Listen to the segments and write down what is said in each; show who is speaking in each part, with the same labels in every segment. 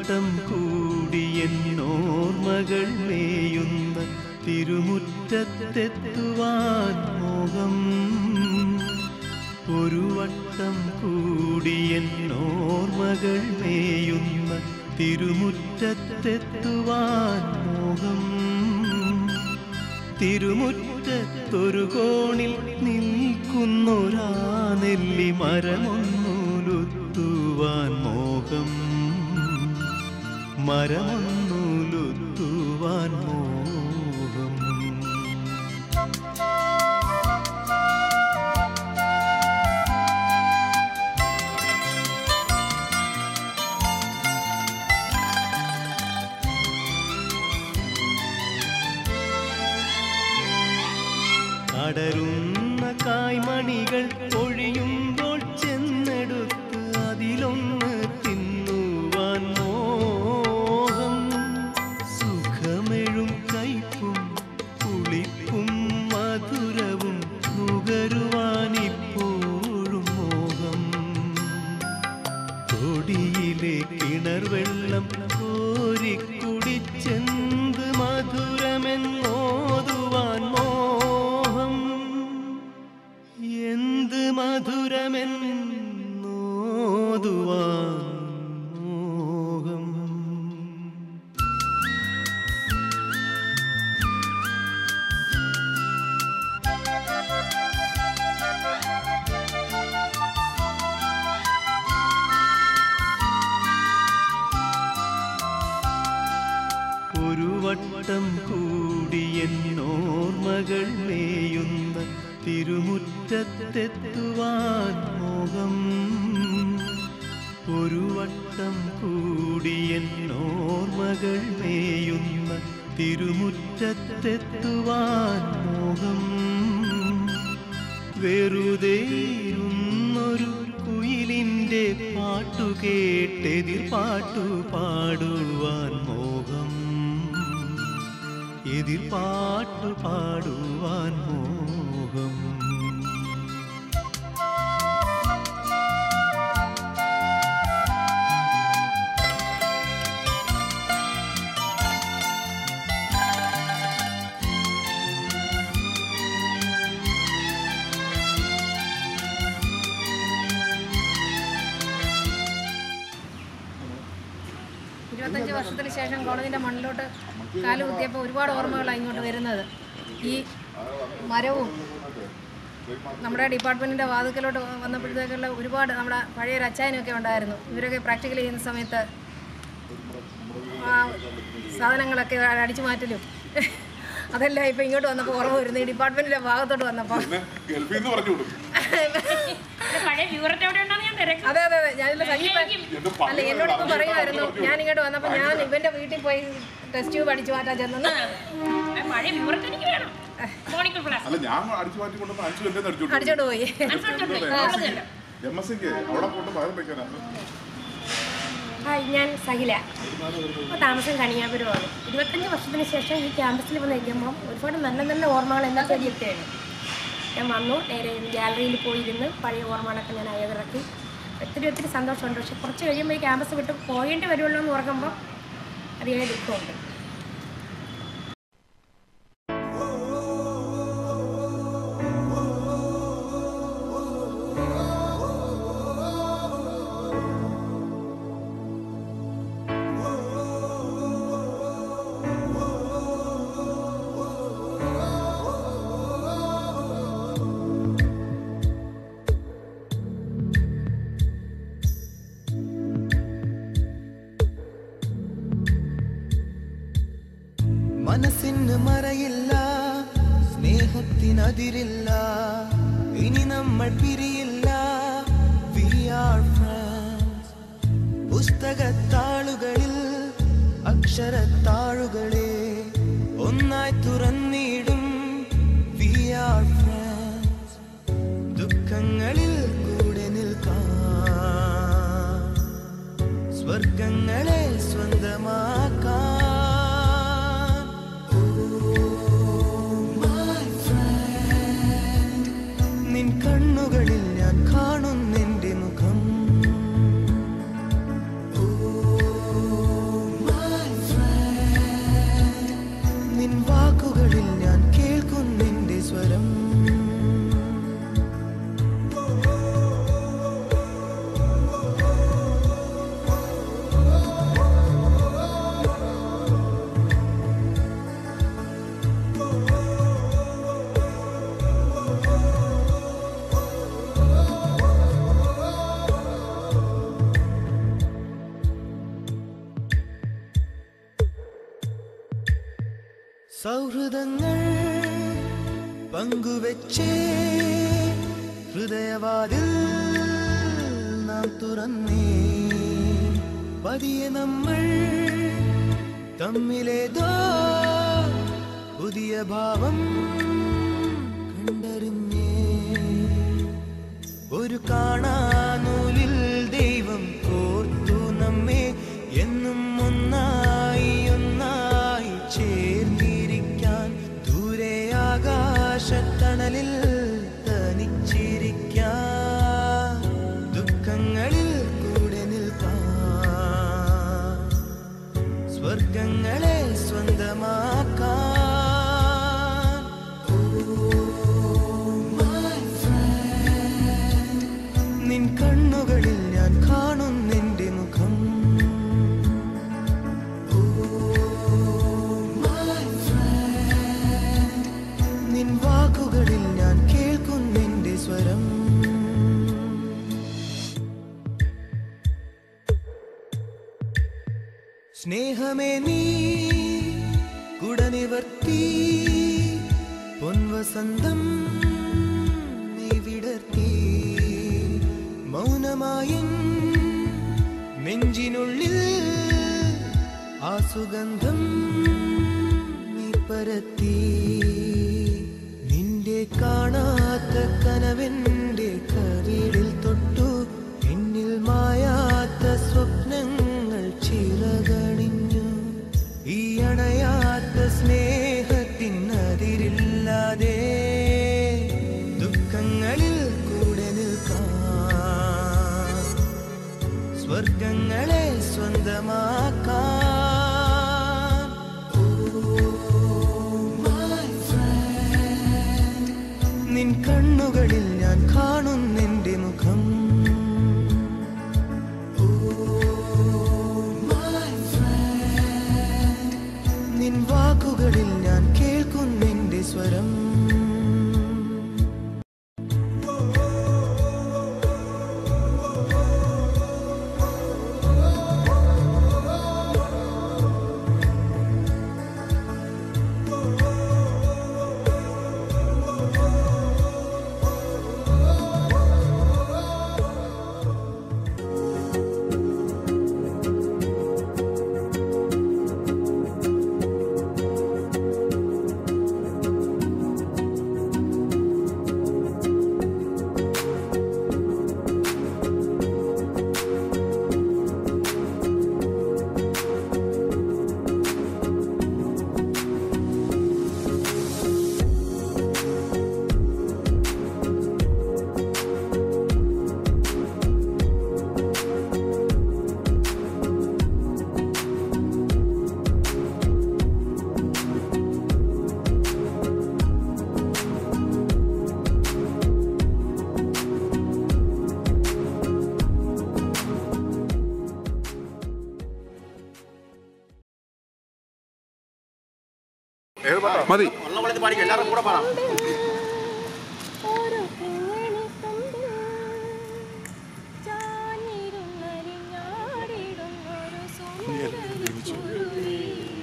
Speaker 1: വട്ടം കൂടിയെന്നോർമ്മകൾ മേയുന്ന തിരുമുറ്റത്തെത്തുവാൻ മോഹം ഒരു വട്ടം കൂടിയെന്നോർമ്മകൾ മേയുന്ന തിരുമുറ്റത്തെത്തുവാൻ മോഹം തിരുമുറ്റത്തൊരു കോണിൽ നിൽക്കുന്നൊരാ നെല്ലി മരമൊന്നൂലുത്തുവാൻ മോഹം മരമൊന്നൂലുത്തുവാൻ മോഹം അടരുന്ന കായ്മണികൾ ഒഴിയുമ്പോൾ ചെന്നെടുത്ത് അതിലൊന്ന് തിന്നുവാൻ മോഹം സുഖമെഴും കയ്പും പുളിപ്പും മധുരവും നുകരുവാനിപ്പോഴും മോഹം തൊടിയിലെ കിണർ വെള്ളം കോരിക്കുടിച്ചെന്ത് മധുരമെന്നോതുവാൻ മോഹം എന്ത് മധുരമെന്നോതുവാൻ മോഹം ഒരു വട്ടം കൂടിയെന്നോർമ്മകൾ മേയുന്ന തിരുമുറ്റത്തെത്തുവാൻ മോഹം ഒരു വട്ടം കൂടിയെന്നോർമ്മകൾ മേയുന്ന തിരുമുറ്റത്തെത്തുവാൻ മോഹം വെറുതെ ഇരുന്നൊരു കുയിലിൻ്റെ പാട്ടു കേട്ടെതിർ പാട്ടു പാടുവാൻ മോഹം എതിർ പാട്ടു പാടുവാൻ മോഹം
Speaker 2: ഇരുപത്തഞ്ച് വർഷത്തിന് ശേഷം കോളേജിൻ്റെ മണ്ണിലോട്ട് കാല് കുത്തിയപ്പോൾ ഒരുപാട് ഓർമ്മകളാണ് ഇങ്ങോട്ട് വരുന്നത് ഈ മരവും നമ്മുടെ ഡിപ്പാർട്ട്മെൻറ്റിൻ്റെ വാതുക്കലോട്ട് വന്നപ്പോഴത്തേക്കുള്ള ഒരുപാട് നമ്മുടെ പഴയ ഒരു അച്ചായനൊക്കെ ഉണ്ടായിരുന്നു ഇവരൊക്കെ പ്രാക്ടിക്കൽ ചെയ്യുന്ന സമയത്ത് ആ സാധനങ്ങളൊക്കെ അടിച്ചു മാറ്റലും അതെല്ലാം ഇപ്പം ഇങ്ങോട്ട് വന്നപ്പോൾ ഓർമ്മ വരുന്നു ഈ ഡിപ്പാർട്ട്മെൻറ്റിൻ്റെ ഭാഗത്തോട്ട് വന്നപ്പോൾ
Speaker 3: ഗൾഫിൽ നിന്ന് പറഞ്ഞു വിടും
Speaker 4: പഴയ വ്യൂററ്റ് എവിടെ ഉണ്ടെന്ന് ഞാൻ തിരക്കും
Speaker 2: അതെ അതെ അതെ ഞാനില്ല സജീവ അല്ല എന്നോട് ഇപ്പം പറയുമായിരുന്നു ഞാൻ ഇങ്ങോട്ട് വന്നപ്പോൾ ഞാൻ ഇവൻ്റെ വീട്ടിൽ പോയി ടെസ്റ്റ് ട്യൂബ് അടിച്ചു മാറ്റാൻ ചെന്നു
Speaker 4: പഴയ വ്യൂററ്റ് എനിക്ക് വേണം മോണിക്കൽ പ്ലസ്
Speaker 3: അല്ല ഞാൻ അടിച്ചു മാറ്റി കൊണ്ടപ്പോൾ അഞ്ചു എന്റെ അടിച്ചു
Speaker 2: അടിച്ചോണ്ട് പോയി
Speaker 3: എം എസ് സിക്ക് അവിടെ പോയിട്ട് പകരം വെക്കാനാണ്
Speaker 4: ഹായ് ഞാൻ സഹില ഇപ്പോൾ താമസം കണിയാപുരമാണ് ഇരുപത്തഞ്ച് വർഷത്തിന് ശേഷം ഈ ക്യാമ്പസിൽ വന്ന് നിൽക്കുമ്പോൾ ഒരുപാട് നല്ല നല്ല ഓർമ്മകൾ എന്നെ തേടിയെത്തുകയാണ് ഞാൻ വന്നു നേരെ ഗാലറിയിൽ പോയിരുന്ന് പഴയ ഓർമ്മകളൊക്കെ ഞാൻ അയവിറക്കി ഒത്തിരി ഒത്തിരി സന്തോഷമുണ്ട് പക്ഷെ കുറച്ച് കഴിയുമ്പോൾ ഈ ക്യാമ്പസ് വിട്ട് പോയേണ്ടി വരുമല്ലോ എന്ന് ഓർക്കുമ്പോൾ അതിയായ ദുഃഖമുണ്ട്
Speaker 1: മനസ്സിന് മറയില്ല സ്നേഹത്തിനതിരില്ല ഇനി നമ്മൾ പിരിയില്ല We are friends. പുസ്തകത്താളുകളിൽ അക്ഷരത്താളുകളെ ഒന്നായി തുറന്നിടും We are friends. ദുഃഖങ്ങളിൽ കൂടെ നിൽക്കാം സ്വർഗങ്ങളെ സ്വന്തമാക്കാം നിൻ കണ്ണുകളിൽ ഞാൻ കാണുന്നെന്റെ മുഖം ഓ സൗഹൃദങ്ങൾ പങ്കുവെച്ചേ ഹൃദയവാതിൽ നാം തുറന്നേ പതിയെ നമ്മൾ തമ്മിലേതോ പുതിയ ഭാവം കണ്ടറിഞ്ഞേ ഒരു കാണാനൂലിൽ ദൈവം കോർത്തു നമ്മെ എന്നും ഒന്നായി ഒന്നായി ചേർന്നിരിക്കാൻ ദൂരെ ആകാശത്തണലിൽ തനിച്ചിരിക്കാൻ ദുഃഖങ്ങളിൽ കൂടെ നിൽക്കാൻ സ്വർഗങ്ങളെ സ്വന്തമാക്കാൻ നിൻ കണ്ണുകളിൽ ഞാൻ കാണുന്നെന്റെ മുഖം നിൻ വാക്കുകളിൽ ഞാൻ കേൾക്കുന്നെന്റെ സ്വരം സ്നേഹമേ നീ കുടനിവർത്തി പൊൻവസന്തം നീ വിടർത്തി മൗനമായിൻ നെഞ്ചിനുള്ളിൽ ആ സുഗന്ധം നീ പരത്തി നിന്റെ കാണാത്ത കനവെന്റെ കവിളിൽ തൊട്ടു എന്നിൽ മായാത്ത സ്വപ്നങ്ങൾ ചിറകണിഞ്ഞു ഈ അണയാത്ത സ്നേഹത്തിനതിരില്ലാതെ ദുഃഖങ്ങളിൽ കൂടെ നിൽക്കാൻ സ്വർഗങ്ങളെ സ്വന്തമാക്കാൻ നിൻ കണ്ണുകളിൽ ഞാൻ കാണുന്നെന്റെ മുഖം നിൻ വാക്കുകളിൽ ഞാൻ കേൾക്കുന്നെന്റെ സ്വരം
Speaker 3: ഏത് പാട്ടാ
Speaker 5: മതി
Speaker 4: ഓരോ കിങ്ങിണിക്കൊമ്പിൽ ചാഞ്ഞിരുന്നരിഞ്ഞാടിടുന്നൊരു സുന്ദരിക്കുരുവി.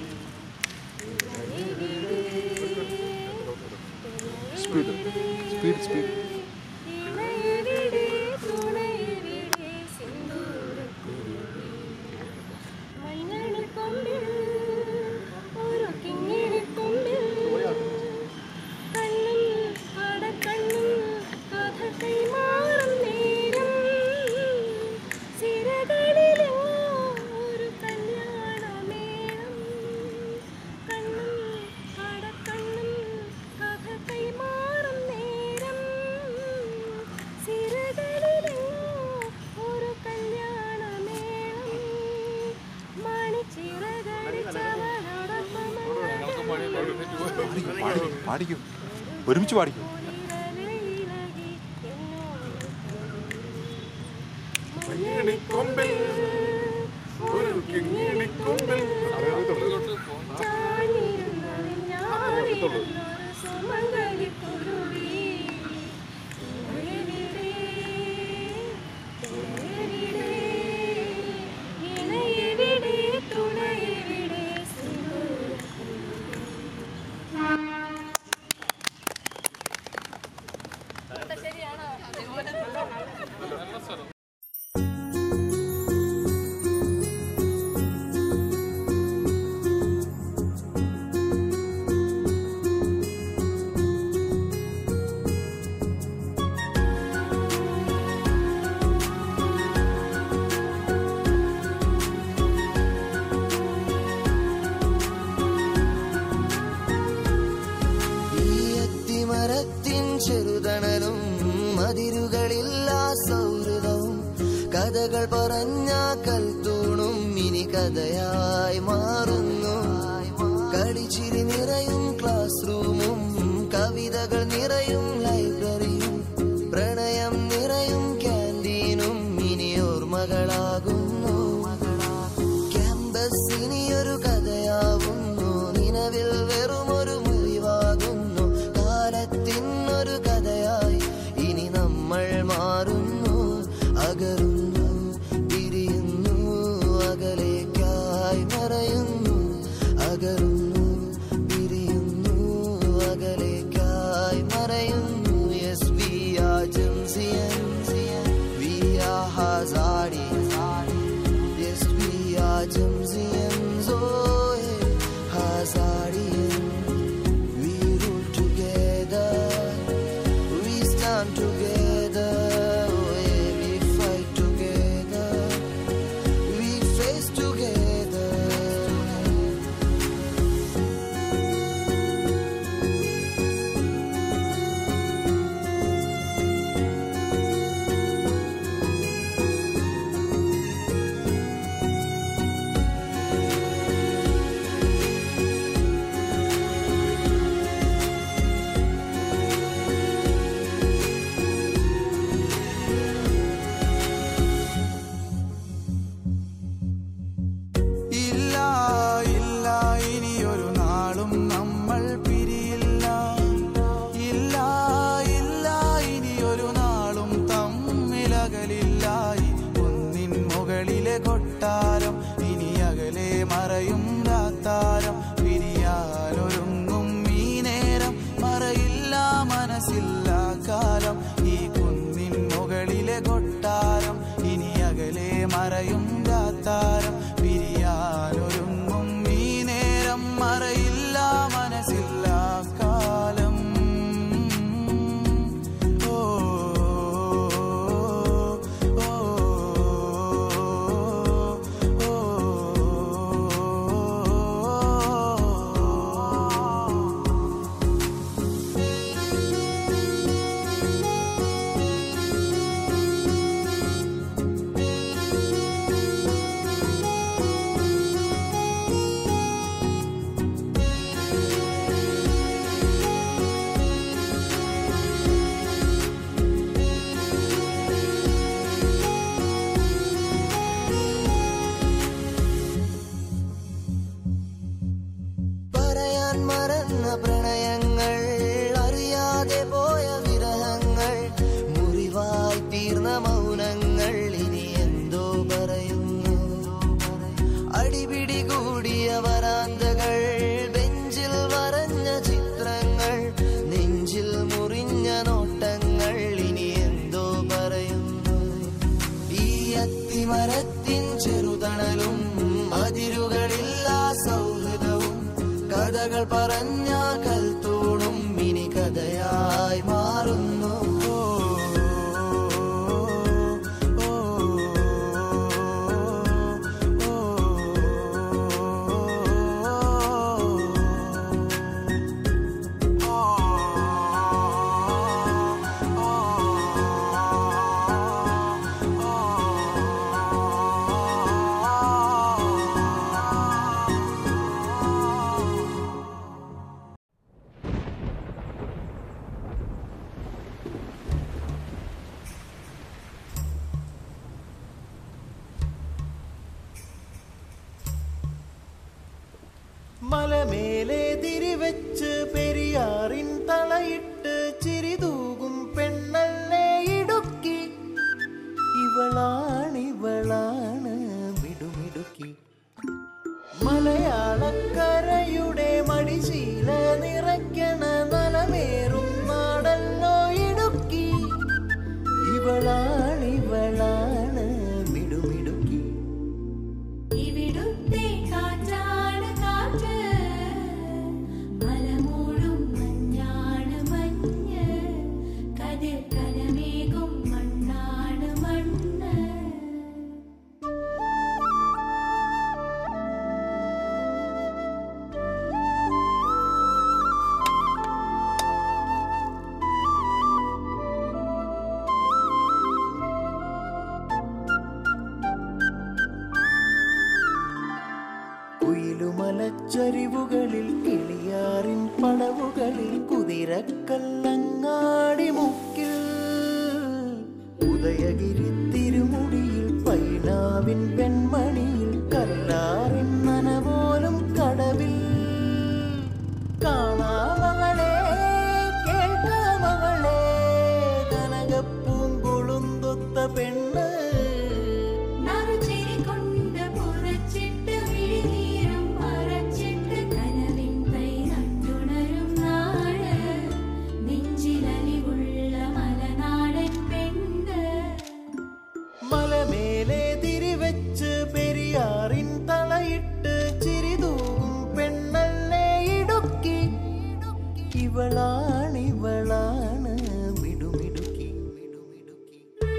Speaker 5: സ്പീഡ് സ്പീഡ് സ്പീഡ്
Speaker 4: ഇണയെവിടെ, തുണയെവിടെ, സിന്ദൂരക്കുരുവി. മഞ്ഞണിക്കൊമ്പിൽ ഒരു കിങ്ങിണിക്കൊമ്പിൽ കണ്ണും അടക്കണ്ണും കഥ കൈമാറും നേരം സിരകളിലോ ഒരു കല്യാണമേളം കണ്ണും അടക്കണ്ണും കഥ കൈമാറും നേരം സിരകളിലോ ഒരു കല്യാണമേളം മണിച്ചിറകടിച്ചവനോടൊപ്പം
Speaker 5: പാടിക്കും പാടിക്കും ഒരുമിച്ച് പാടിക്കും
Speaker 3: ഒരു കിങ്ങിണിക്കൊമ്പിൽ
Speaker 1: വാക്കുകളില്ല സൗഹൃദവും കഥകൾ പറഞ്ഞ കൽത്തൂണും ഇനി കഥയായി മാറുന്നു കളിച്ചിരി നിറയും ക്ലാസ് റൂമും കവിതകൾ നിറയും ലൈബ്രറിയും പ്രണയം നിറയും ക്യാൻറ്റീനും ഇനി ഓർമ്മകളാകുന്നു ക്യാമ്പസ് ഇനിയൊരു കഥയാവുന്നു നിലവിൽ വെറുമൊരു മുറിവാകുന്നു കാലത്തിനൊരു കഥയായി ഇനി നമ്മൾ മാറുന്നു അകറുന്നു പിരിയുന്നു അകലേക്കായി മറയുന്നു അകറുന്നു പിരിയുന്നു അകലേക്കായി മറയുന്നു യെസ് വി ആർ ജംസിയൻ വി ആർ ഹസാഡി Yes, we are Jamsians, oh yeah, Hazarian. We rule together, we stand together, oh yeah, we fight together, we face together.
Speaker 6: ഇല്ല ഇല്ല ഇനിയൊരു നാളും നമ്മൾ പിരിയില്ല ഇല്ല ഇല്ല ഇനിയൊരു നാളും തമ്മിലകലില്ല ഈ കുന്നിൻ മുകളിലെ കൊട്ടാരം ഇനി അകലെ മറയും രാത്താരം പിരിയാനൊരുങ്ങും ഈ നേരം മറയില്ല മനസ്സില്ല കാലം ഈ കുന്നിൻ മുകളിലെ കൊട്ടാരം ഇനി അകലെ മറയും രാത്താരം പിരിയാനൊരുങ്ങും ഈ നേരം മറയില്ല മനസ്സില്ല കാലം ഓ ഓ ഓ
Speaker 1: പറയാൻ മറന്ന പ്രണയങ്ങൾ അറിയാതെ പോയ വിരഹങ്ങൾ മുറിവായി തീർന്ന മൗനങ്ങൾ ഇനി എന്തോ പറയുന്നു അടിപിടി കൂടിയ വരാന്തകൾ ബെഞ്ചിൽ വരഞ്ഞ ചിത്രങ്ങൾ നെഞ്ചിൽ മുറിഞ്ഞ നോട്ടങ്ങൾ ഇനി എന്തോ പറയുന്നു ഈ അത്തിമരത്തിൻ ചെറുതണലും അതിരുകളില്ല സൗഹൃദവും കഥകൾ പറഞ്ഞ കൽത്തൂണും ഇനി കഥയായി മാറുന്നു
Speaker 7: മലമേലെ തിരിവെച്ച് പെരിയാറിൻ തളയിട്ട് ചിരിതൂകും പെണ്ണല്ലേ ഇടുക്കി ഇവളാണിവളാണ് മിടുമിടുക്കി മലയാളക്കരയുടെ മടിശീല നിറയ്ക്കണ നലമേറും നാടല്ലോ ഇടുക്കി ഇവളാണിവളാണ് മിടുമിടുക്കി
Speaker 8: ഇവിടുത്തെ കാറ്റാണ് കാറ്റ് മലമൂടും മഞ്ഞാണ് മഞ്ഞ് കതിർ കലമേകും മണ്ണാണ് മണ്ണ്
Speaker 7: ആ ചരിവുകളിൽ കിളിയാറിൻ പടവുകളിൽ കുതിരക്കല്ലങ്ങാടി മുക്കിൽ ഉദയഗിരി തിരുമുടിയിൽ പൈനാവിൻ പെൺമണിയിൽ കല്ലാറിൻ നനപോലും കടവിൽ കാണാമകളെ കേൾക്കാമകളെ കനകപ്പൂങ്കുളുന്തൊത്ത പെണ്ണ്
Speaker 8: നറുചിരി കൊണ്ട് പുറച്ചിട്ട് വിഴിനീരം മറച്ചിട്ട് കനവിൻ തൈ നട്ടുണരും നാട് നെഞ്ചിലലിവുള്ള മലനാടൻ പെണ്ണ്
Speaker 7: മലമേലെ തിരിവെച്ച് പെരിയാറിൻ തളയിട്ട് ചിരിതൂകും പെണ്ണല്ലേ ഇടുക്കി ഇവളാണിവളാണ് മിടുമിടുക്കി മിടുമിടുക്കി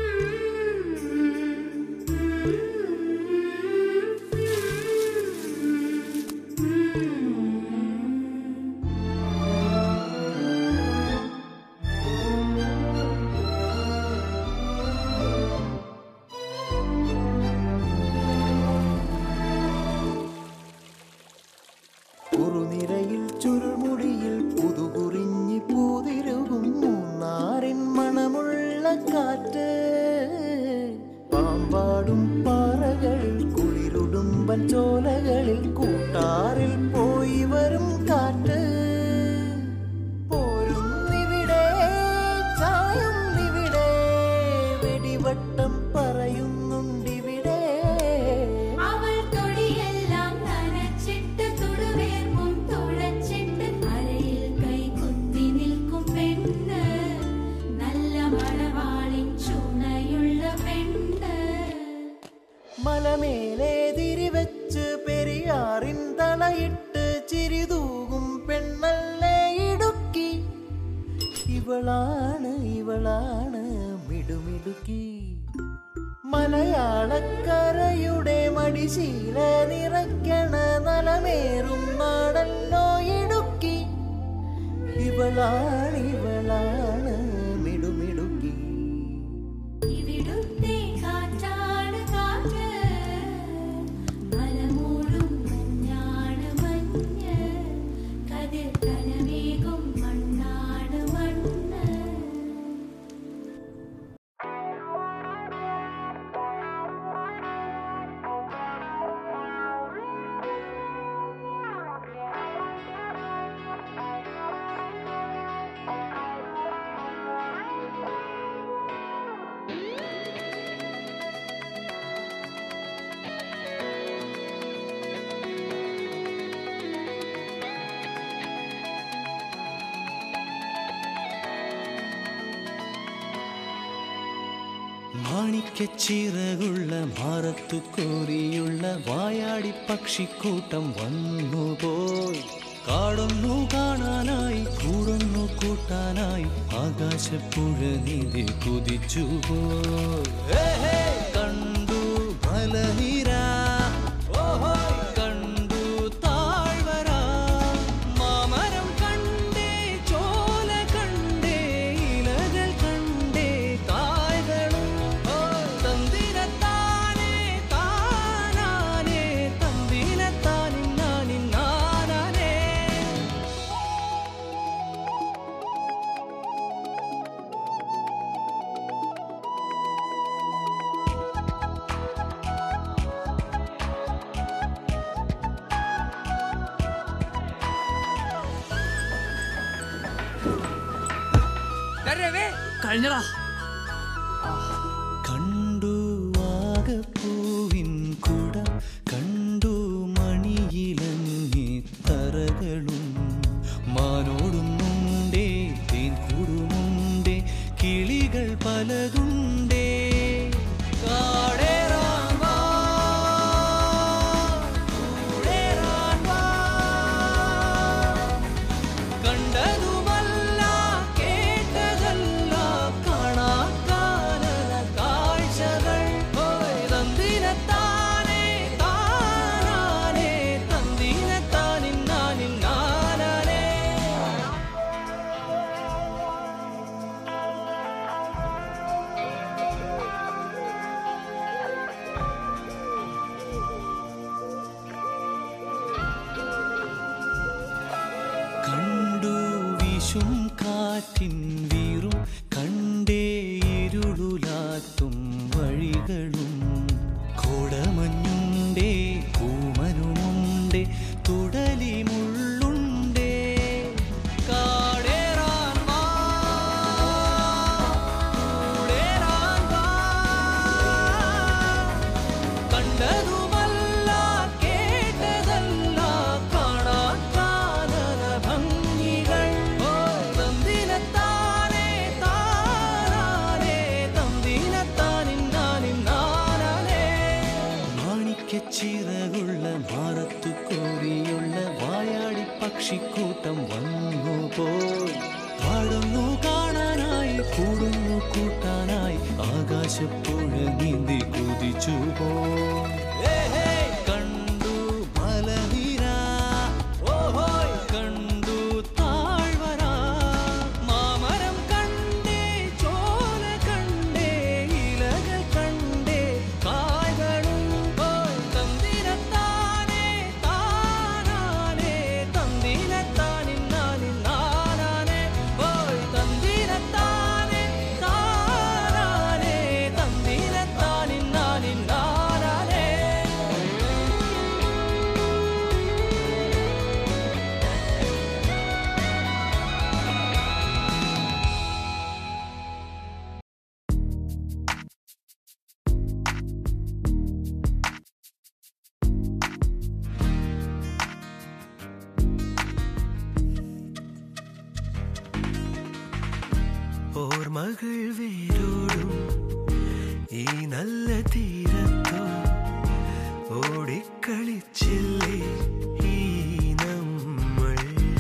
Speaker 7: കുറുനിരയിൽ ചുരുൾമുടിയിൽ പുതുകുറിഞ്ഞി പൂതിരുകും മൂന്നാറിൻ മണമുള്ള കാറ്റ് പാമ്പാടും പാറകളിൽ കുളിരുടുമ്പൻ ചോലകളിൽ കൂട്ടാറിൽ പോയി വരും കാറ്റ് പോരുന്നിവിടെ ചായുന്നിവിടെ വെടിവട്ടം പറയുന്നുണ്ടിവിടെ
Speaker 8: അവൾ തൊടിയെല്ലാം നനച്ചിട്ട് തുടുവേർപ്പും തുളച്ചിട്ട് അരയിൽ കൈ കുത്തി നിൽക്കും പെണ്ണ് നല്ല മണവാളിൻ ചുണയുള്ള പെണ്ണ്
Speaker 7: മലമേലെ തിരിവെച്ച് പെരിയാറിൻ തളയിട്ട് ചിരിതൂകും പെണ്ണല്ലേ ഇടുക്കി ഇവളാണ് ഇവളാണ് മിടുമിടുക്കി മലയാളക്കരയുടെ മടിശീല നിറയ്ക്കണ നലമേറും നാടല്ലോ ഇടുക്കി ഇവളാണ് ഇവളാണ് മിടുമിടുക്കി
Speaker 8: ഇവിടുത്തെ കാറ്റാണ് കാറ്റ് മലമൂടും മഞ്ഞാണ് മഞ്ഞ് കതിർ കനമേകും മണ്ണാണ് മണ്ണ്
Speaker 7: മാണിക്കച്ചിറകുള്ള മാറത്തു കോരിയുള്ള വായാടി പക്ഷിക്കൂട്ടം വന്നുപോയി കാടൊന്നു കാണാനായി കൂടൊന്നു കൂട്ടാനായി ആകാശപ്പുഴ നിധി കുതിച്ചുപോയി കണ്ടു മലനിര ഓഹോ കണ്ടു താഴ്വര മാമരം കണ്ടേ ചോല കണ്ടേ ഇലകൾ കണ്ടേ കായ്കളും തന്തിരത്താനേ താനാനേ തന്തിരത്താനിന്നാനിന്നാനേ
Speaker 9: കഴിഞ്ഞടാ
Speaker 7: കണ്ടു വാഗപ്പൂവിൻ കുടം കണ്ടു മണിയിലങ്ങി തറകളും മാനോടുന്നുണ്ടേ തേൻ കൂടുമുണ്ടേ കിളികൾ പലതുണ്ടേ കാടേറാൻ വാ, കൂടേറാൻ വാ. കണ്ടതുമല്ല കേട്ടതല്ല കാണാ കാറ്റിൻ വീറും കണ്ടേ ഇരുളുലാത്തും വഴികളും കോടമഞ്ഞുണ്ടേ കൂമനുമുണ്ടേ തുടലി മുള്ളുണ്ടേ കാടേറാൻ വാ കൂടേറാൻ വാ കണ്ടതുമല്ല കേട്ടതല്ല കാണാൻ കാനന ഭംഗികൾ തന്തിനത്താനേ താനാനേ തന്തിനത്താനിന്നാനിന്നാനേ മാണിക്യച്ചിറകുള്ള ഭാരത്തു കോരിയുള്ള വായാടി പക്ഷിക്കൂട്ടം വന്നു പോയി പാടുന്നു കാണാനായി കൂടുന്നു കൂട്ടാനായി ആകാശപ്പുഴ നീന്തി കുതിച്ചു പോയി കണ്ടു മലനിര ഓഹോയ് കണ്ടു താഴ്വര മാമരം കണ്ടേ ചോല കണ്ടേ ഇലകൾ കണ്ടേ കായ്കളും പോയി തന്തിരത്താനേ താനാനേ തന്തിരത്താനിന്നാനിന്നാനാനേ പോയി തന്തിരത്താനേ താനാനേ തന്തിരത്താനിന്നാനിന്നാനാനേ ഓർമ്മകൾ വേരോടും ഈ നല്ല തീരത്തോ ഓടിക്കളിച്ചില്ലേ ഈ നമ്മൾ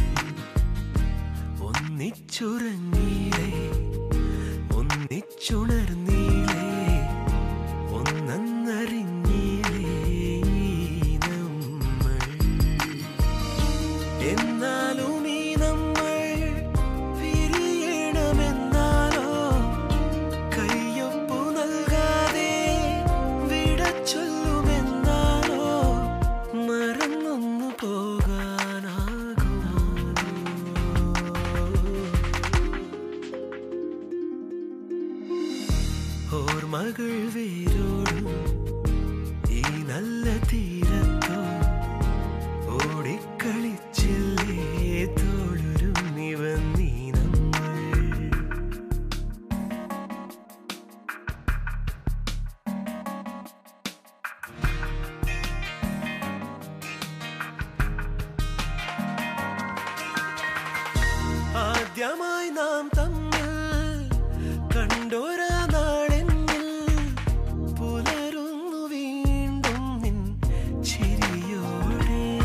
Speaker 7: ഒന്നിച്ചുറങ്ങിയില്ലേ ഒന്നിച്ചുണർന്നീലേ ഒന്നറിഞ്ഞില്ലേ നമ്മൾ എന്നാലും ഈ നമ്മൾ പിരിയണമെന്നാലോ കയ്യൊപ്പു നൽകാതെ വിട ചൊല്ലുമെന്നാലോ മറന്നൊന്നു പോകാനാകുമോ ഓർമ്മകൾ വേരോടും ഈ നല്ല തീരത്തോ ഓടിക്കളിച്ചില്ലേ തോളുരും നിവന്നീ നമ്മൾ ആദ്യമായി നാം തമ്മിൽ കണ്ടോരാ നാളെന്നിൽ പുലരുന്നു വീണ്ടും നിൻ ചിരിയോടെ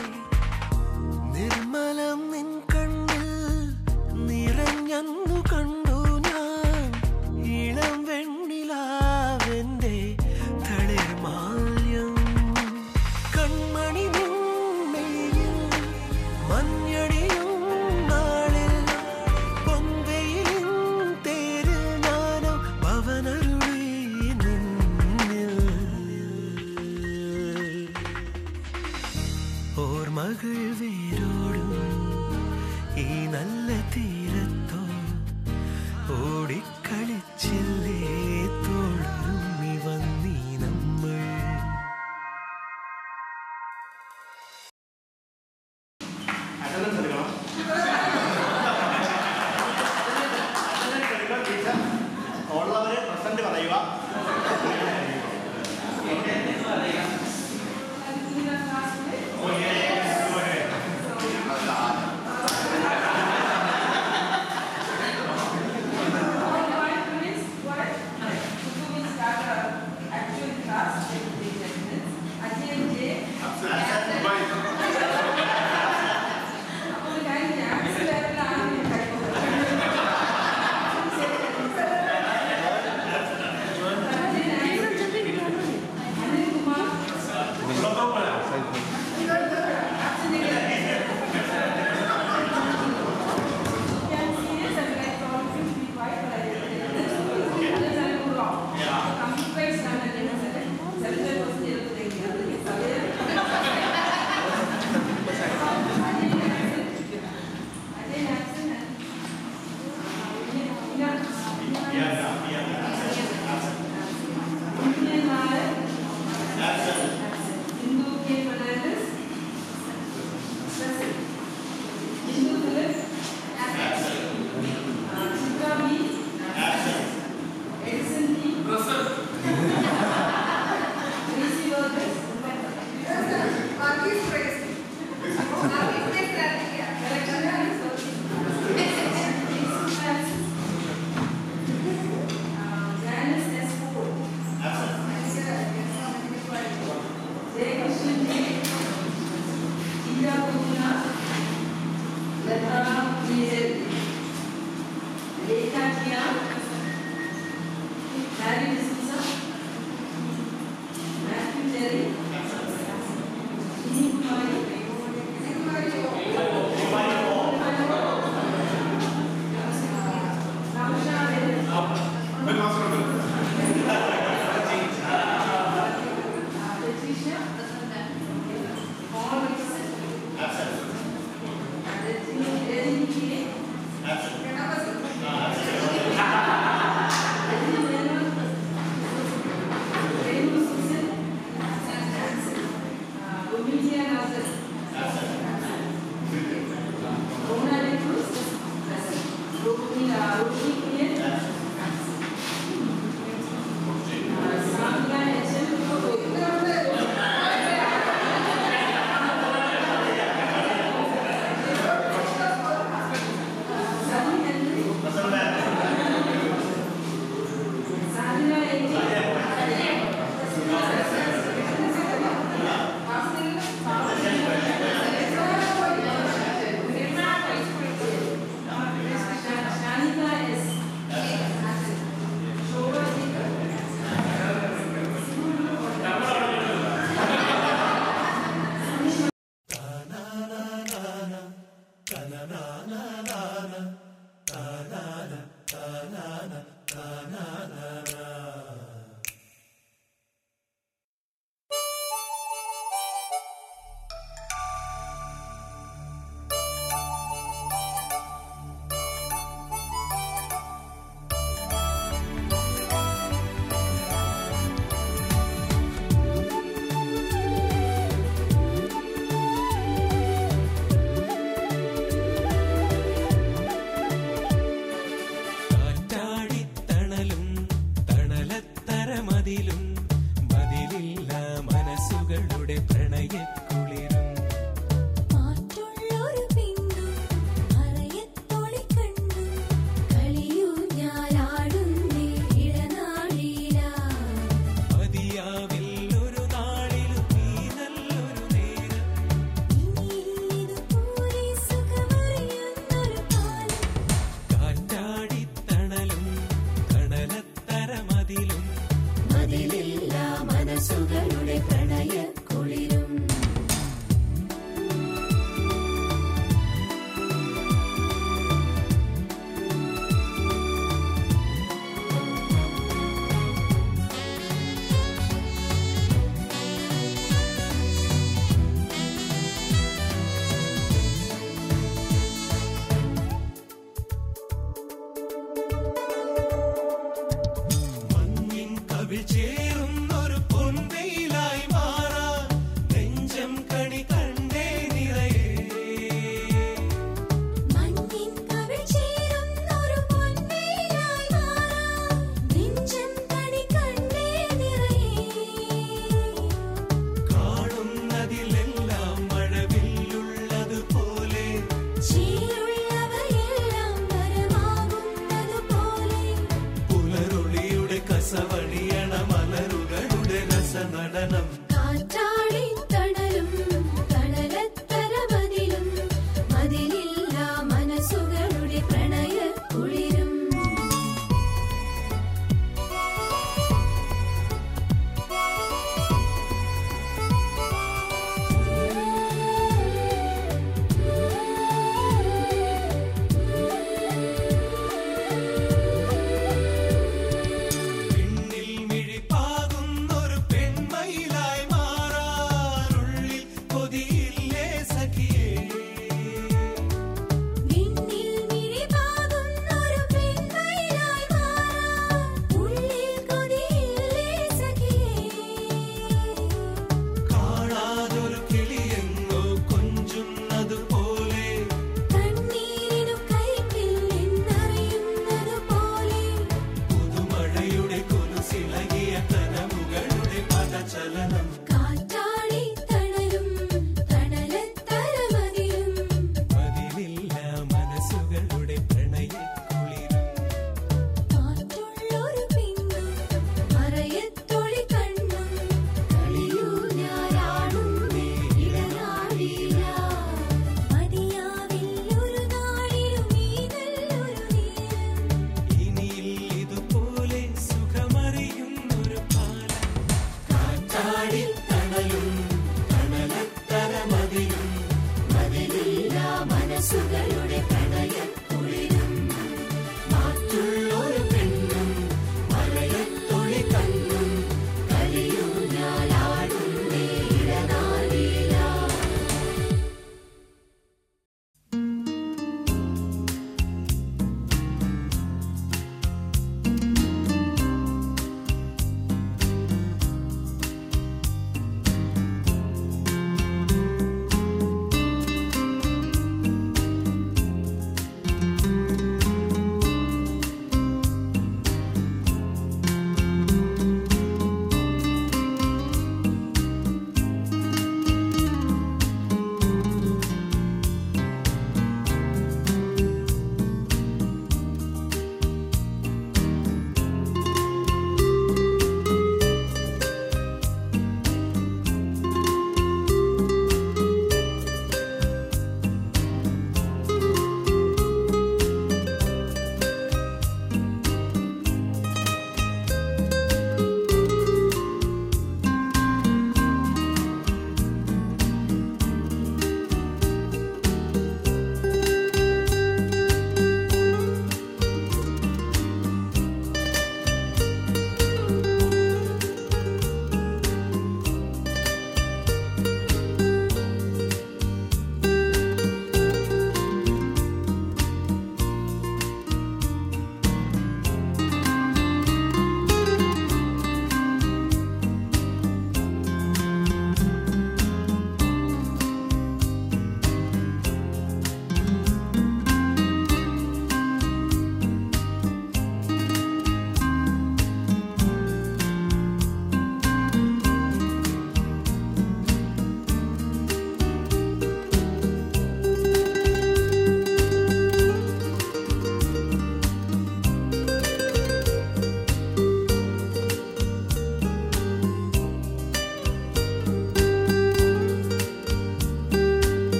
Speaker 7: നിർമ്മലം നിൻ കണ്ണിൽ നിറഞ്ഞന്നു കണ്ടു ഞാൻ ഇളം വെണ്ണിലാവെന്റെ തളിർമാല്യം കൺമണി നിന്നെയിൽ മഞ്ഞടിയും നാളിൽ മതിലും
Speaker 8: മതിലില്ല മനസ്സുകളുടെ പ്രണയ കുളിരും
Speaker 7: മഞ്ഞിൻ കവിൾ ചേരുന്നൊരു പൊൻവെയിലായി മാറാൻ നെഞ്ചം കണി കണ്ടേ നിറയേ
Speaker 8: മഞ്ഞിൻ കവിൾ ചേരുന്നൊരു പൊൻവേലായി മാറാം നെഞ്ചം കണി കണ്ടേ നിറയേ
Speaker 7: കാണുന്നതിലെല്ലാം മഴവില്ലുള്ളതുപോലെ
Speaker 8: ചീരുള്ളവയെല്ലാം വരമാകുന്നതുപോലെ
Speaker 7: പുലരൊളിയുടെ കസവണിയണ മലർ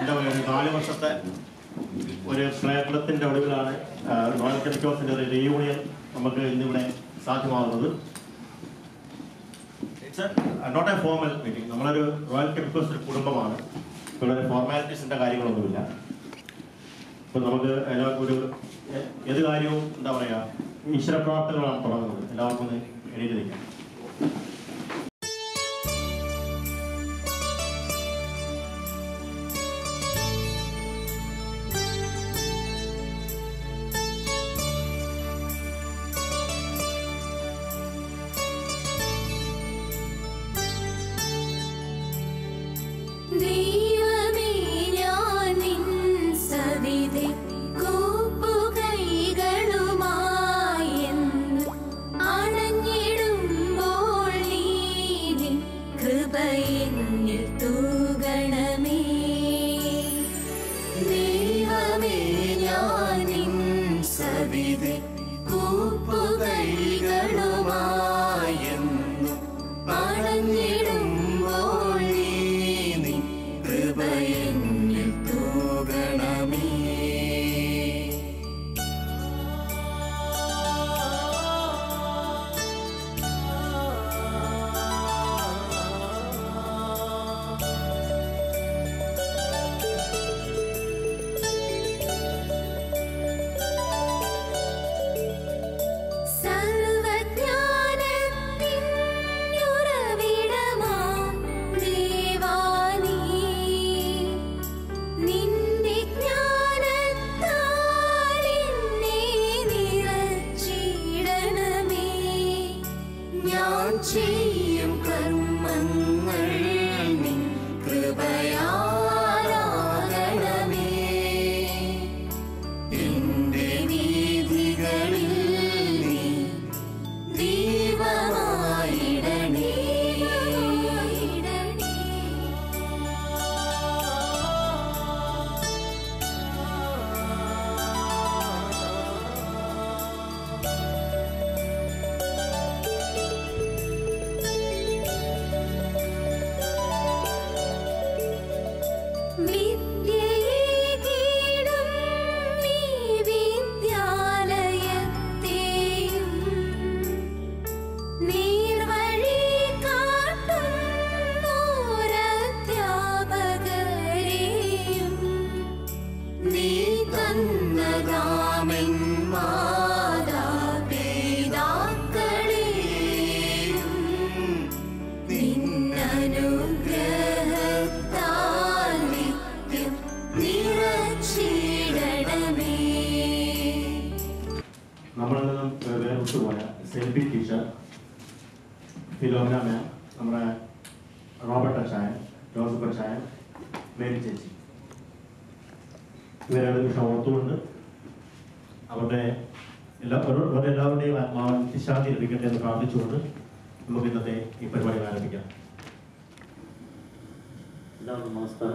Speaker 9: എന്താ പറയുക ഒരു നാല് വർഷത്തെ ഒരു പ്രയത്നത്തിൻ്റെ ഒടുവിലാണ് ആ, റോയൽ കെമിക്കോസിൻ്റെ ഒരു റീയൂണിയൻ നമുക്ക് ഇന്നിവിടെ സാധ്യമാകുന്നത് it's not a formal meeting നമ്മളൊരു റോയൽ കെമിക്കോസ് ഒരു കുടുംബമാണ് ഇവിടെ ഫോർമാലിറ്റീസിൻ്റെ കാര്യങ്ങളൊന്നുമില്ല ഇപ്പം നമുക്ക് എല്ലാവർക്കും ഒരു എ- ഏത് കാര്യവും എന്താ പറയുക ഈശ്വര പ്രാർത്ഥനകളാണ് തുടങ്ങുന്നത് എല്ലാവർക്കും ഒന്ന് എണീറ്റ് നിൽക്കാം
Speaker 8: ദൈവമേ ഞാൻ നിൻ സവിധി കൂപ്പുകൈകളുമായി എന്ന് അണഞ്ഞിടുമ്പോൾ നീ നിൻ കൃപയെന്നിൽ തൂകണമേ ദൈവമേ ഞാൻ നിൻ സവിധി കൂപ്പുകൈകളുമായി എന്ന് അണഞ്ഞിടുമ്പോൾ നീ നിൻ കൃപയെന്നിൽ തൂകണമേ സർവജ്ഞാനത്തിൻ ഉറവിടമാം ദേവാനീ നിന്റെ ജ്ഞാനത്താൽ എന്നെ നിറച്ചിടണമേ ഞാൻ ചെയ്യും കർമ്മങ്ങൾ നിൻ കൃപയാലാകണമേ എന്റെ വീഥികളിൽ നീ ദീപമായിടണേ വിദ്യയേകീടും നീ വിദ്യാലയത്തെയും നീർവഴി കാട്ടുന്നോരധ്യാപകരെയും നീ തന്നതാമെൻ മാതാപിതാക്കളെയും നിന്നനുഗ്രഹത്താൽ നിത്യം നിറച്ചിടണമേ
Speaker 9: നമ്മളിൽ നിന്നും വേർപെട്ടു പോയ സെൽഫി ടീച്ചർ ഫിലോമിന മാം നമ്മുടെ റോബർട്ട് അച്ചായൻ ജോസഫ് അച്ചായൻ മേരി ചേച്ചി ഇവരുടെ നിമിഷം ഓർത്തുകൊണ്ട് അവരുടെ എല്ലാ ഓരോ- അവരുടെ എല്ലാവരുടെയും ആത്മാവ് നിശാന്തി ലഭിക്കട്ടെ എന്ന് പ്രാർത്ഥിച്ചുകൊണ്ട് നമുക്ക് ഇന്നത്തെ ഈ പരിപാടി ആരംഭിക്കാം
Speaker 10: എല്ലാവർക്കും നമസ്കാരം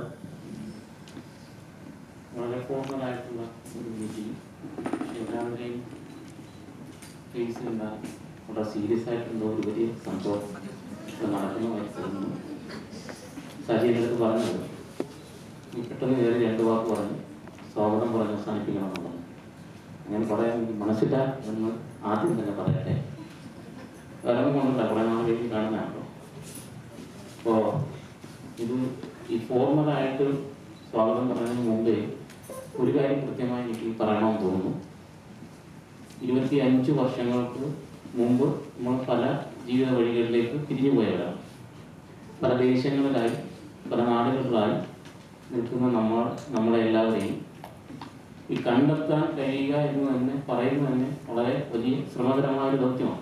Speaker 10: വളരെ ഫോർമലായിട്ടുള്ള ഒരു മീറ്റിംഗ് എല്ലാവരുടെയും ഫേസ് കണ്ട വളരെ സീരിയസ് ആയിട്ടുള്ള ഒരു വലിയ സംഭവം ഇവിടെ നടക്കുന്നതായി തോന്നുന്നു സജീവനടുത്ത് പറഞ്ഞത് ഈ പെട്ടെന്ന് കയറി രണ്ട് വാക്ക് പറഞ്ഞ് സ്വാഗതം പറഞ്ഞ് അവസാനിപ്പിക്കണമെന്ന് പറഞ്ഞു അങ്ങനെ പറയാൻ എനിക്ക് മനസ്സില്ല എന്ന് ആദ്യം തന്നെ പറയട്ടെ വേറെ കൊണ്ടല്ല കുറേ നാൾ കഴിഞ്ഞ് കാണുന്നതാണല്ലോ അപ്പോൾ ഇത് ഈ ഫോർമലായിട്ട് സ്വാഗതം പറയുന്നതിന് മുമ്പേ ഒരു കാര്യം കൃത്യമായി എനിക്ക് പറയണമെന്ന് തോന്നുന്നു ഇരുപത്തി അഞ്ച് വർഷങ്ങൾക്ക് മുമ്പ് നമ്മൾ പല ജീവിത വഴികളിലേക്ക് തിരിഞ്ഞു പോയവരാണ് പല ദേശങ്ങളിലായി പല നാടുകളിലായി നിൽക്കുന്ന നമ്മൾ നമ്മളെ എല്ലാവരെയും ഈ കണ്ടെത്താൻ കഴിയുക എന്ന് തന്നെ പറയുന്നത് തന്നെ വളരെ വലിയ ശ്രമകരമായ ഒരു ദൗത്യമാണ്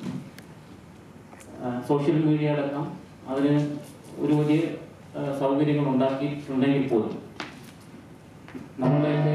Speaker 10: സോഷ്യൽ മീഡിയ അടക്കം അതിന് ഒരു വലിയ ആ, സൗകര്യങ്ങൾ ഉണ്ടാക്കിയിട്ടുണ്ടെങ്കിൽ പോലും നമ്മളുടെയൊക്കെ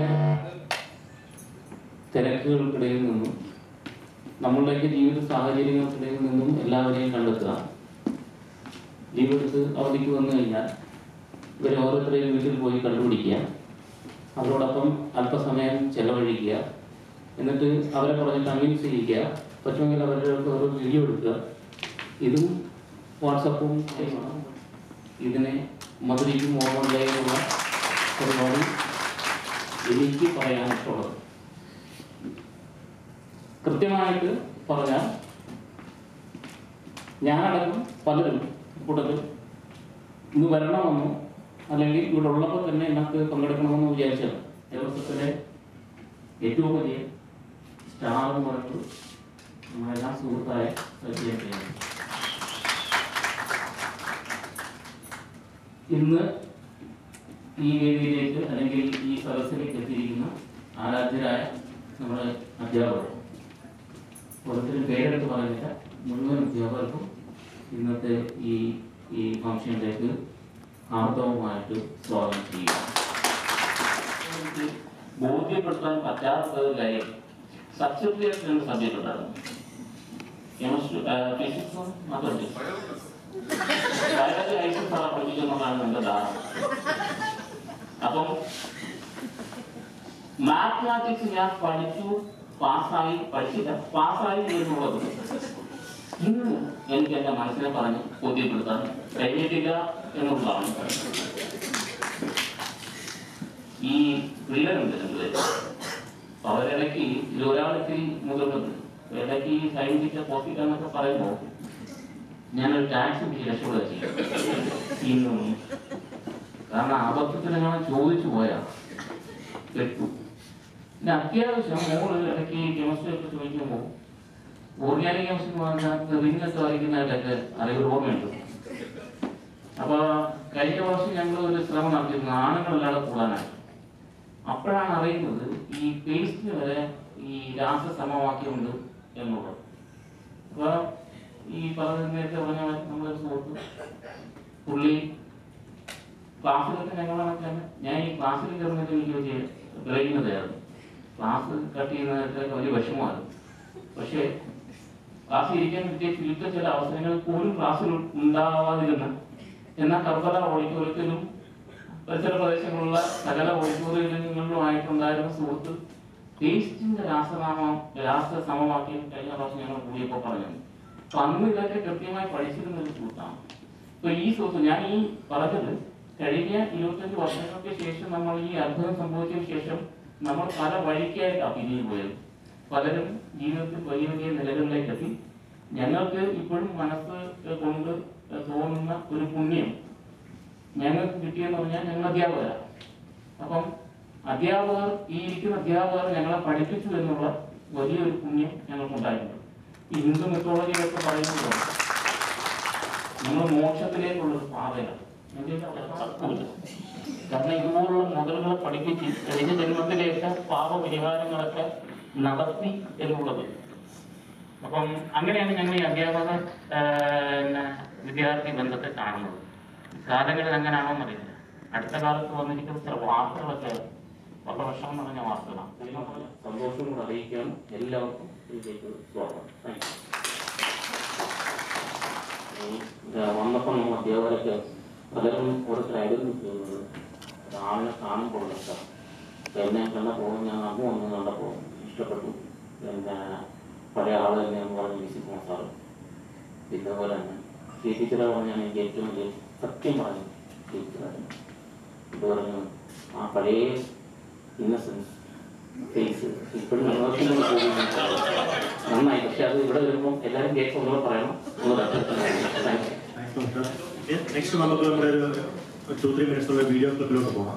Speaker 10: തിരക്കുകൾക്കിടയിൽ നിന്നും നമ്മളുടെയൊക്കെ ജീവിത സാഹചര്യങ്ങൾക്കിടയിൽ നിന്നും എല്ലാവരെയും കണ്ടെത്തുക ലീവ് എടുത്ത് അവധിക്ക് വന്നു കഴിഞ്ഞാൽ ഇവരെ ഓരോരുത്തരെയും വീട്ടിൽ പോയി കണ്ടുപിടിക്കുക അവരോടൊപ്പം അല്പസമയം ചെലവഴിക്കുക എന്നിട്ട് അവരെ പറഞ്ഞ് കൺവിൻസ് ചെയ്യിക്കുക പറ്റുമെങ്കിൽ അവരുടെ അടുത്ത് ഓരോ വീഡിയോ എടുക്കുക ഇതും വാട്സപ്പും ചെയ്യണം ഇതിനെ മധുരയ്ക്കും ഓർമ്മയിലേക്കുള്ള ഒരുപാട് എനിക്ക് പറയാൻ ഇഷ്ടമുള്ളത് കൃത്യമായിട്ട് പറഞ്ഞാൽ ഞാനടക്കം പലരും കൂട്ടത്തിൽ ഇന്ന് വരണമെന്നോ അല്ലെങ്കിൽ ഇവിടെ ഉള്ളപ്പോൾ തന്നെ ഇതിനകത്ത് പങ്കെടുക്കണമെന്ന് വിചാരിച്ചത് ദിവസത്തിലെ ഏറ്റവും വലിയ സ്റ്റാർ എന്ന് പറയുന്നത് നമ്മളെല്ലാം സുഹൃത്തായ സജ്ജയാണ് ഇന്ന് ഈ വേദിയിലേക്ക് അല്ലെങ്കിൽ ഈ സദസ്സിലേക്ക് എത്തിയിരിക്കുന്ന ആരാധ്യരായ നമ്മുടെ അധ്യാപകർ ഓരോരുത്തരും പേരെടുത്ത് പറയുന്നില്ല മുഴുവൻ അധ്യാപകർക്കും ഇന്നത്തെ ഈ ഈ ഫംഗ്ഷനിലേക്ക് ആർദ്രവുമായിട്ട് സ്വാഗതം ചെയ്യുക എനിക്ക് ബോധ്യപ്പെടുത്താൻ പറ്റാത്ത ഒരു കാര്യം സബ്ജക്റ്റ് രണ്ട് സബ്ജക്റ്റ് ഉണ്ടായിരുന്നു കെമിസ്ട്രി ഫിസിക്സും മാത്തമാറ്റിക്സും ബയോളജി ഐസും സാറ പഠിപ്പിക്കുന്നതാണ് എൻ്റെ ധാരണ അപ്പം മാത്തമാറ്റിക്സ് ഞാൻ പഠിച്ചു പാസ്സായി പഠിച്ചില്ല പാസ്സായി എന്നുള്ളത് ഇന്ന് എനിക്ക് എൻ്റെ മനസ്സിനെ പറഞ്ഞ് ബോധ്യപ്പെടുത്താൻ കഴിഞ്ഞിട്ടില്ല എന്നുള്ളതാണ് ഈ പിള്ളേരുണ്ട് രണ്ടുപേര് അവരിടയ്ക്ക് ഇതിൽ ഒരാൾക്ക് മുതിർന്നത് ഇടയ്ക്ക് ഈ സൈൻ ടീച്ചർ കോപ്പി എന്നൊക്കെ പറയുമ്പോൾ ഞാനൊരു ടാക്സ് പിടിച്ച് രക്ഷപ്പെടുക ചെയ്യും ഇന്നും കാരണം അബദ്ധത്തിൽ ഞാൻ ചോദിച്ചു പോയാ പെട്ടു പിന്നെ അത്യാവശ്യം മോള് ഇടയ്ക്ക് കെമിസ്ട്രി ഒക്കെ ചോദിക്കുമ്പോൾ ഓർഗാനിക് കെമിസ്ട്രി എന്ന് പറഞ്ഞാൽ റിംഗ് ഒക്കെ വരയ്ക്കുന്നതായിട്ടൊക്കെ അറിവ് ഓർമ്മയുണ്ട് അപ്പൊ കഴിഞ്ഞ വർഷം ഞങ്ങൾ ഒരു ശ്രമം നടത്തിയിരുന്നു ആണുങ്ങളല്ലാതെ കൂടാനായിട്ട് അപ്പോഴാണ് അറിയുന്നത് ഈ പേസ്റ്റിന് വരെ ഈ രാസസമവാക്യമുണ്ട് എന്നുള്ളത് അപ്പൊ ഈ പറഞ്ഞ നേരത്തെ പറഞ്ഞ മാതിരി നമ്മളൊരു സുഹൃത്ത് പുള്ളി ക്ലാസ്സിലൊക്കെ ഞങ്ങളൊക്കെ ഞാൻ ഈ ക്ലാസ്സിൽ കയറുന്നതിൽ എനിക്ക് വലിയ ബ്രെയിനതായിരുന്നു ക്ലാസ് കട്ട് ചെയ്യുന്നതൊക്കെ വലിയ വിഷമമായിരുന്നു പക്ഷേ ക്ലാസ്സിൽ ഇരിക്കാൻ കിട്ടിയ ചുരുക്ക ചില അവസരങ്ങളിൽ പോലും ക്ലാസ്സിൽ ഉണ്ടാവാതിരുന്ന എന്നാൽ കർബല ഓഡിറ്റോറിയത്തിലും പരിസര പ്രദേശങ്ങളിലുള്ള സകല ഓഡിറ്റോറിയങ്ങളിലുമായിട്ടുണ്ടായിരുന്ന സുഹൃത്ത് ടേസ്റ്റിന്റെ രാസനാമം രാസ സമവാക്യം കഴിഞ്ഞ പ്രാവശ്യം ഞങ്ങൾ കൂടിയപ്പോൾ പറഞ്ഞു അപ്പൊ അന്ന് ഇതൊക്കെ കൃത്യമായി പഠിച്ചിരുന്ന ഒരു സുഹൃത്താണ് അപ്പൊ ഈ സുഹൃത്ത് ഞാൻ ഈ പറഞ്ഞത് കഴിഞ്ഞ ഇരുപത്തഞ്ച് വർഷങ്ങൾക്ക് ശേഷം നമ്മൾ ഈ അത്ഭുതം സംഭവിച്ചതിന് ശേഷം നമ്മൾ പല വഴിക്കായിട്ടാണ് പിരിഞ്ഞു പോയത് പലരും ജീവിതത്തിൽ വലിയ വലിയ നിലകളിലേക്ക് എത്തി ഞങ്ങൾക്ക് ഇപ്പോഴും മനസ്സ് കൊണ്ട് തോന്നുന്ന ഒരു പുണ്യം ഞങ്ങൾക്ക് കിട്ടിയെന്ന് പറഞ്ഞാൽ ഞങ്ങൾ അധ്യാപകരാണ് അപ്പം അധ്യാപകർ ഈ ഇരിക്കുന്ന അധ്യാപകർ ഞങ്ങളെ പഠിപ്പിച്ചു എന്നുള്ള വലിയൊരു പുണ്യം ഞങ്ങൾക്കുണ്ടായിട്ടുണ്ട് ഈ ഹിന്ദു മിത്തോളജിയിലൊക്കെ പറയുന്നത് നമ്മൾ മോക്ഷത്തിലേക്കുള്ള ഒരു പാതയാണ് ഇതിന്റെ അർത്ഥമില്ല. കാരണം ഇതുപോലുള്ള മുതലുകളെ പഠിപ്പിച്ച് കഴിഞ്ഞ ജന്മത്തിലേക്ക് പാപപരിഹാരങ്ങളൊക്കെ നടത്തി എന്നുള്ളത് അപ്പം അങ്ങനെയാണ് ഞങ്ങൾ ഈ അധ്യാപക ആ, പിന്നെ വിദ്യാർത്ഥി ബന്ധത്തെ കാണുന്നത് കാലങ്ങളിൽ അങ്ങനെയാണോ എന്നറിയില്ല അടുത്ത കാലത്ത് വന്നിരിക്കുന്ന ചില വാർത്തകളൊക്കെ വളരെ വിഷമം നിറഞ്ഞ വാർത്തകളാണ് ഇതിനൊക്കെ സന്തോഷം കൂടെ അറിയിക്കാൻ എല്ലാവർക്കും ഇതിലേക്ക് സ്വാഗതം താങ്ക് യു വന്നപ്പോൾ നമ്മൾ അധ്യാപകരൊക്കെ പലരും ഓരോരുത്തരായിരുന്നു ചെയ്യുന്നത് ഒരാളിനെ കാണുമ്പോൾ എന്നെ കണ്ടപ്പോൾ ഞാൻ അമ്മ ഒന്ന് കണ്ടപ്പോൾ ഇഷ്ടപ്പെട്ടു പിന്നെ പഴയ ആൾ തന്നെയാന്ന് പറഞ്ഞ് വിസിറ്റ് സാറ് ഇതേപോലെ തന്നെ ഈ ടീച്ചറെ പറഞ്ഞാൽ എനിക്ക് ഏറ്റവും വലിയ സത്യം പറഞ്ഞു ടീച്ചറായിരുന്നു ഇത് പറഞ്ഞു ആ പഴയ ഇന്നസെൻസ് ഫേസ് ഇപ്പോഴും നിലനിർത്തുന്നത് പോകുന്നു നന്നായി പക്ഷെ അത് ഇവിടെ വരുമ്പോൾ എല്ലാവരും കേൾക്കും ഒന്നുകൂടെ പറയണം ഒന്ന് താങ്ക് യു
Speaker 9: നെക്സ്റ്റ് നമുക്ക് നമ്മുടെ ഒരു ടു ത്രീ മിനിറ്റ്സ് ഉള്ള വീഡിയോ ക്ലിപ്പിലോട്ട് പോകാം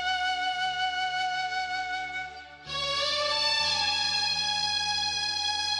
Speaker 8: ും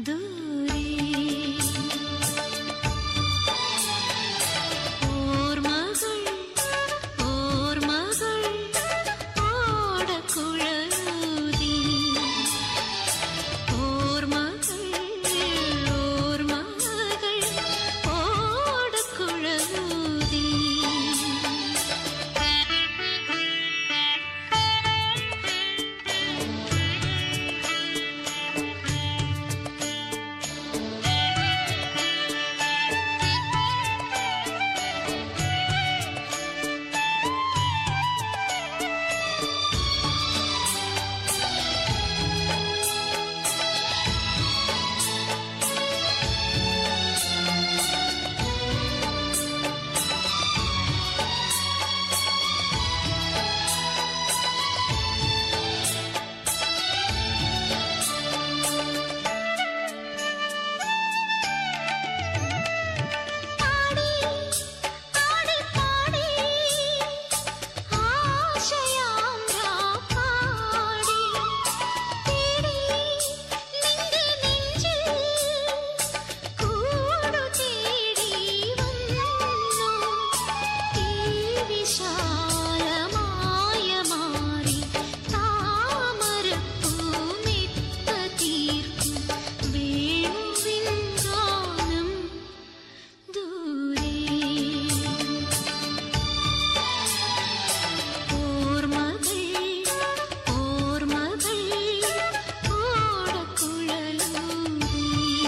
Speaker 8: ദൂരെ ഓർമ്മകൾ ഓർമ്മകൾ ഓടക്കുഴലൂതി ഓർമ്മകൾ ഓർമ്മകൾ ഓടക്കുഴലൂതി പാടി പാടി പാടി ആശയാമ്രാ പാടി തേടി നിന്റെ നെഞ്ചിൽ കൂടു തേടി വന്നു ഈ വിശാലമായ മാറി താമരപ്പൂമിത്ത തീർക്കും വേണുവിൻ ഗാനം ദൂരെ ഓർമ്മകൾ ഓർമ്മകൾ ഓടക്കുഴലൂതി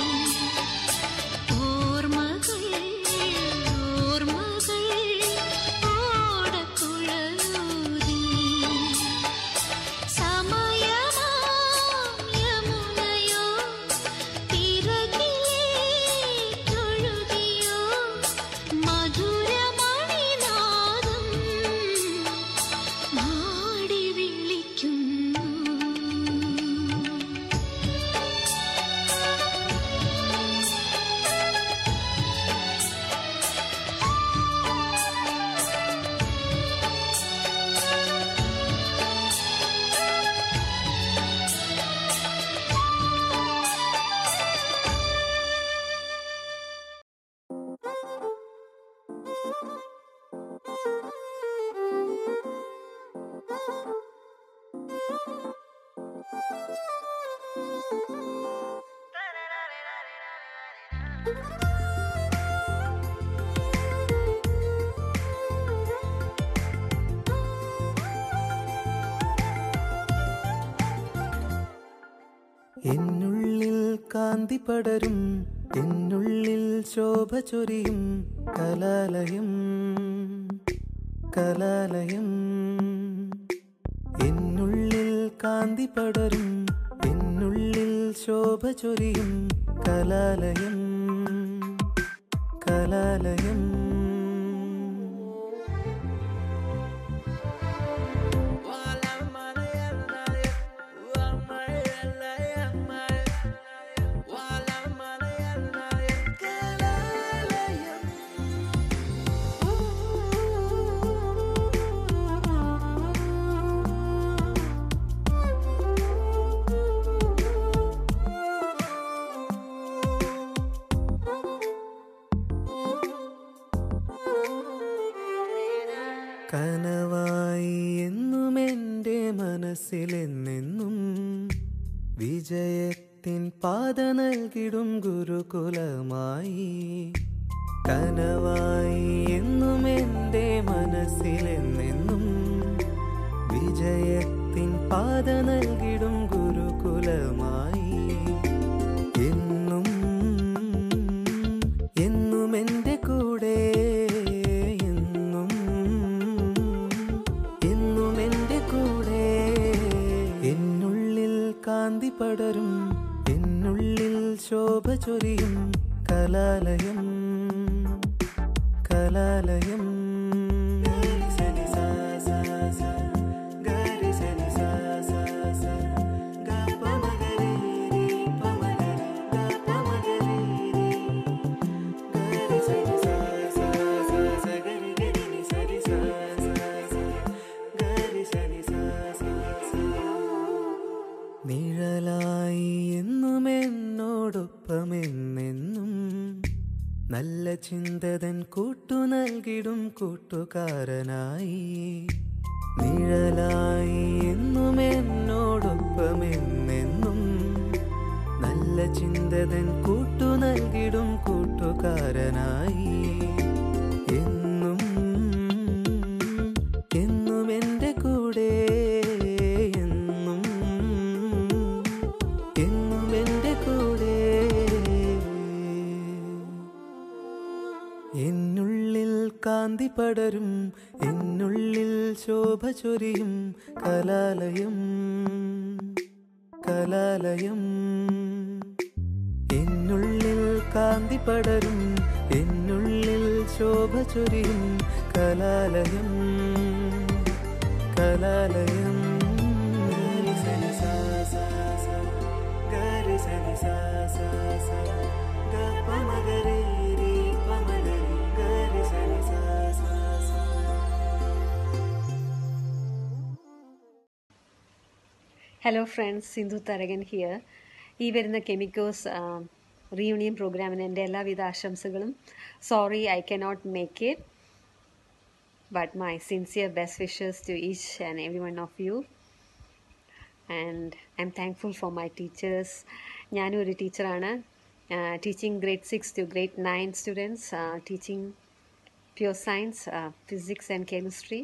Speaker 8: ഓർമ്മകൾ ഓർമ്മകൾ ഓടക്കുഴലൂതി സമയമാം യമുനയോ പിറകിലേക്കൊഴുകിയോ മധുരമണിനാദം മാടി വിളിക്കുന്നു
Speaker 6: എന്നുള്ളിൽ കാന്തി പടരും എന്നുള്ളിൽ ശോഭ ചൊരിയും കലാലയം കലാലയം എന്നുള്ളിൽ കാന്തി പടരും എന്നുള്ളിൽ ശോഭ ചൊരിയും കലാലയം കലാലയം കനവായി എന്നും എൻ്റെ മനസ്സിലെന്നെന്നും വിജയത്തിൻ പാത നൽകിടും ഗുരുകുലമായി കനവായി എന്നും എൻ്റെ മനസ്സിലെന്നെന്നും വിജയത്തിൻ പാത നൽകിടും ഗുരുകുലമായി എന്നും എന്നും എൻ്റെ കൂടെ എന്നും എന്നും എൻ്റെ കൂടെ എന്നുള്ളിൽ കാന്തി പടരും എന്നുള്ളിൽ ശോഭ ചൊരിയും കലാലയം കലാലയം സനി സാ സാ സാ ഗരി സനി സാ സാ സാ ഗ പ മ ഗ രി രി പ മ ഗ രി ഗ പ മ ഗ രി രി ഗരി സനി സാ സാ സാ സ ഗരി ഗരി നി സരി സാ സാ സാ ഗരി സനി സാ സാ സാ നിഴലായി എന്നും എന്നോട് എന്നോടൊപ്പമെന്നെന്നും നല്ല ചിന്തതൻ കൂട്ടു നൽകിടും കൂട്ടുകാരനായി നിഴലായി എന്നും എന്നോടൊപ്പമെന്നെന്നും നല്ല ചിന്തതൻ കൂട്ടു നൽകിടും കൂട്ടുകാരനായി എന്നും എന്നും എൻ്റെ കൂടെ എന്നും എന്നും എൻ്റെ കൂടെ എന്നുള്ളിൽ കാന്തി പടരും എന്നുള്ളിൽ ശോഭ ചൊരിയും കലാലയം കലാലയം എന്നുള്ളിൽ കാന്തി പടരും എന്നുള്ളിൽ ശോഭ ചൊരിയും കലാലയം കലാലയം ഗരി സരി സാ സാ സാ. ഗരി സരി സാ സാ സാ. ഗ പ മ ഗ രി രി പ മ ഗ രി. ഗരി സരി സാ സാ സാ.
Speaker 11: Hello friends Sindhu Tharakan here ഈ വരുന്ന കെമിക്കോസ് റീയൂണിയൻ പ്രോഗ്രാമിന് എൻ്റെ എല്ലാവിധ ആശംസകളും sorry I cannot make it but my sincere best wishes to each and every one of you and I am thankful for my teachers ഞാനും ഒരു ടീച്ചറാണ് teaching grade six to grade nine students teaching pure science physics and chemistry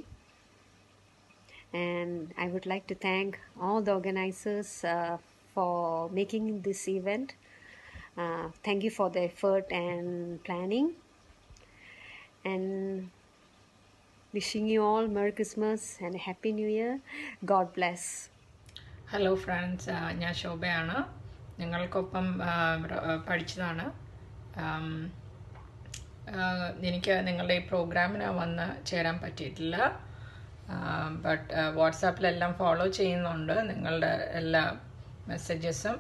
Speaker 11: and I would like to thank all the organizers uh, for making this event. Uh, thank you for the effort and planning. And wishing you all Merry Christmas and a Happy New Year. God bless.
Speaker 12: Hello friends ആ, ഞാൻ ശോഭയാണ് നിങ്ങൾക്കൊപ്പം ആ, ര- ആ, പഠിച്ചതാണ് ആം, ആ, എനിക്ക് നിങ്ങളുടെ ഈ പ്രോഗ്രാമിന് വന്ന് ചേരാൻ പറ്റിയിട്ടില്ല ബട്ട് വാട്സാപ്പിലെല്ലാം ഫോളോ ചെയ്യുന്നുണ്ട് നിങ്ങളുടെ എല്ലാ മെസ്സേജസും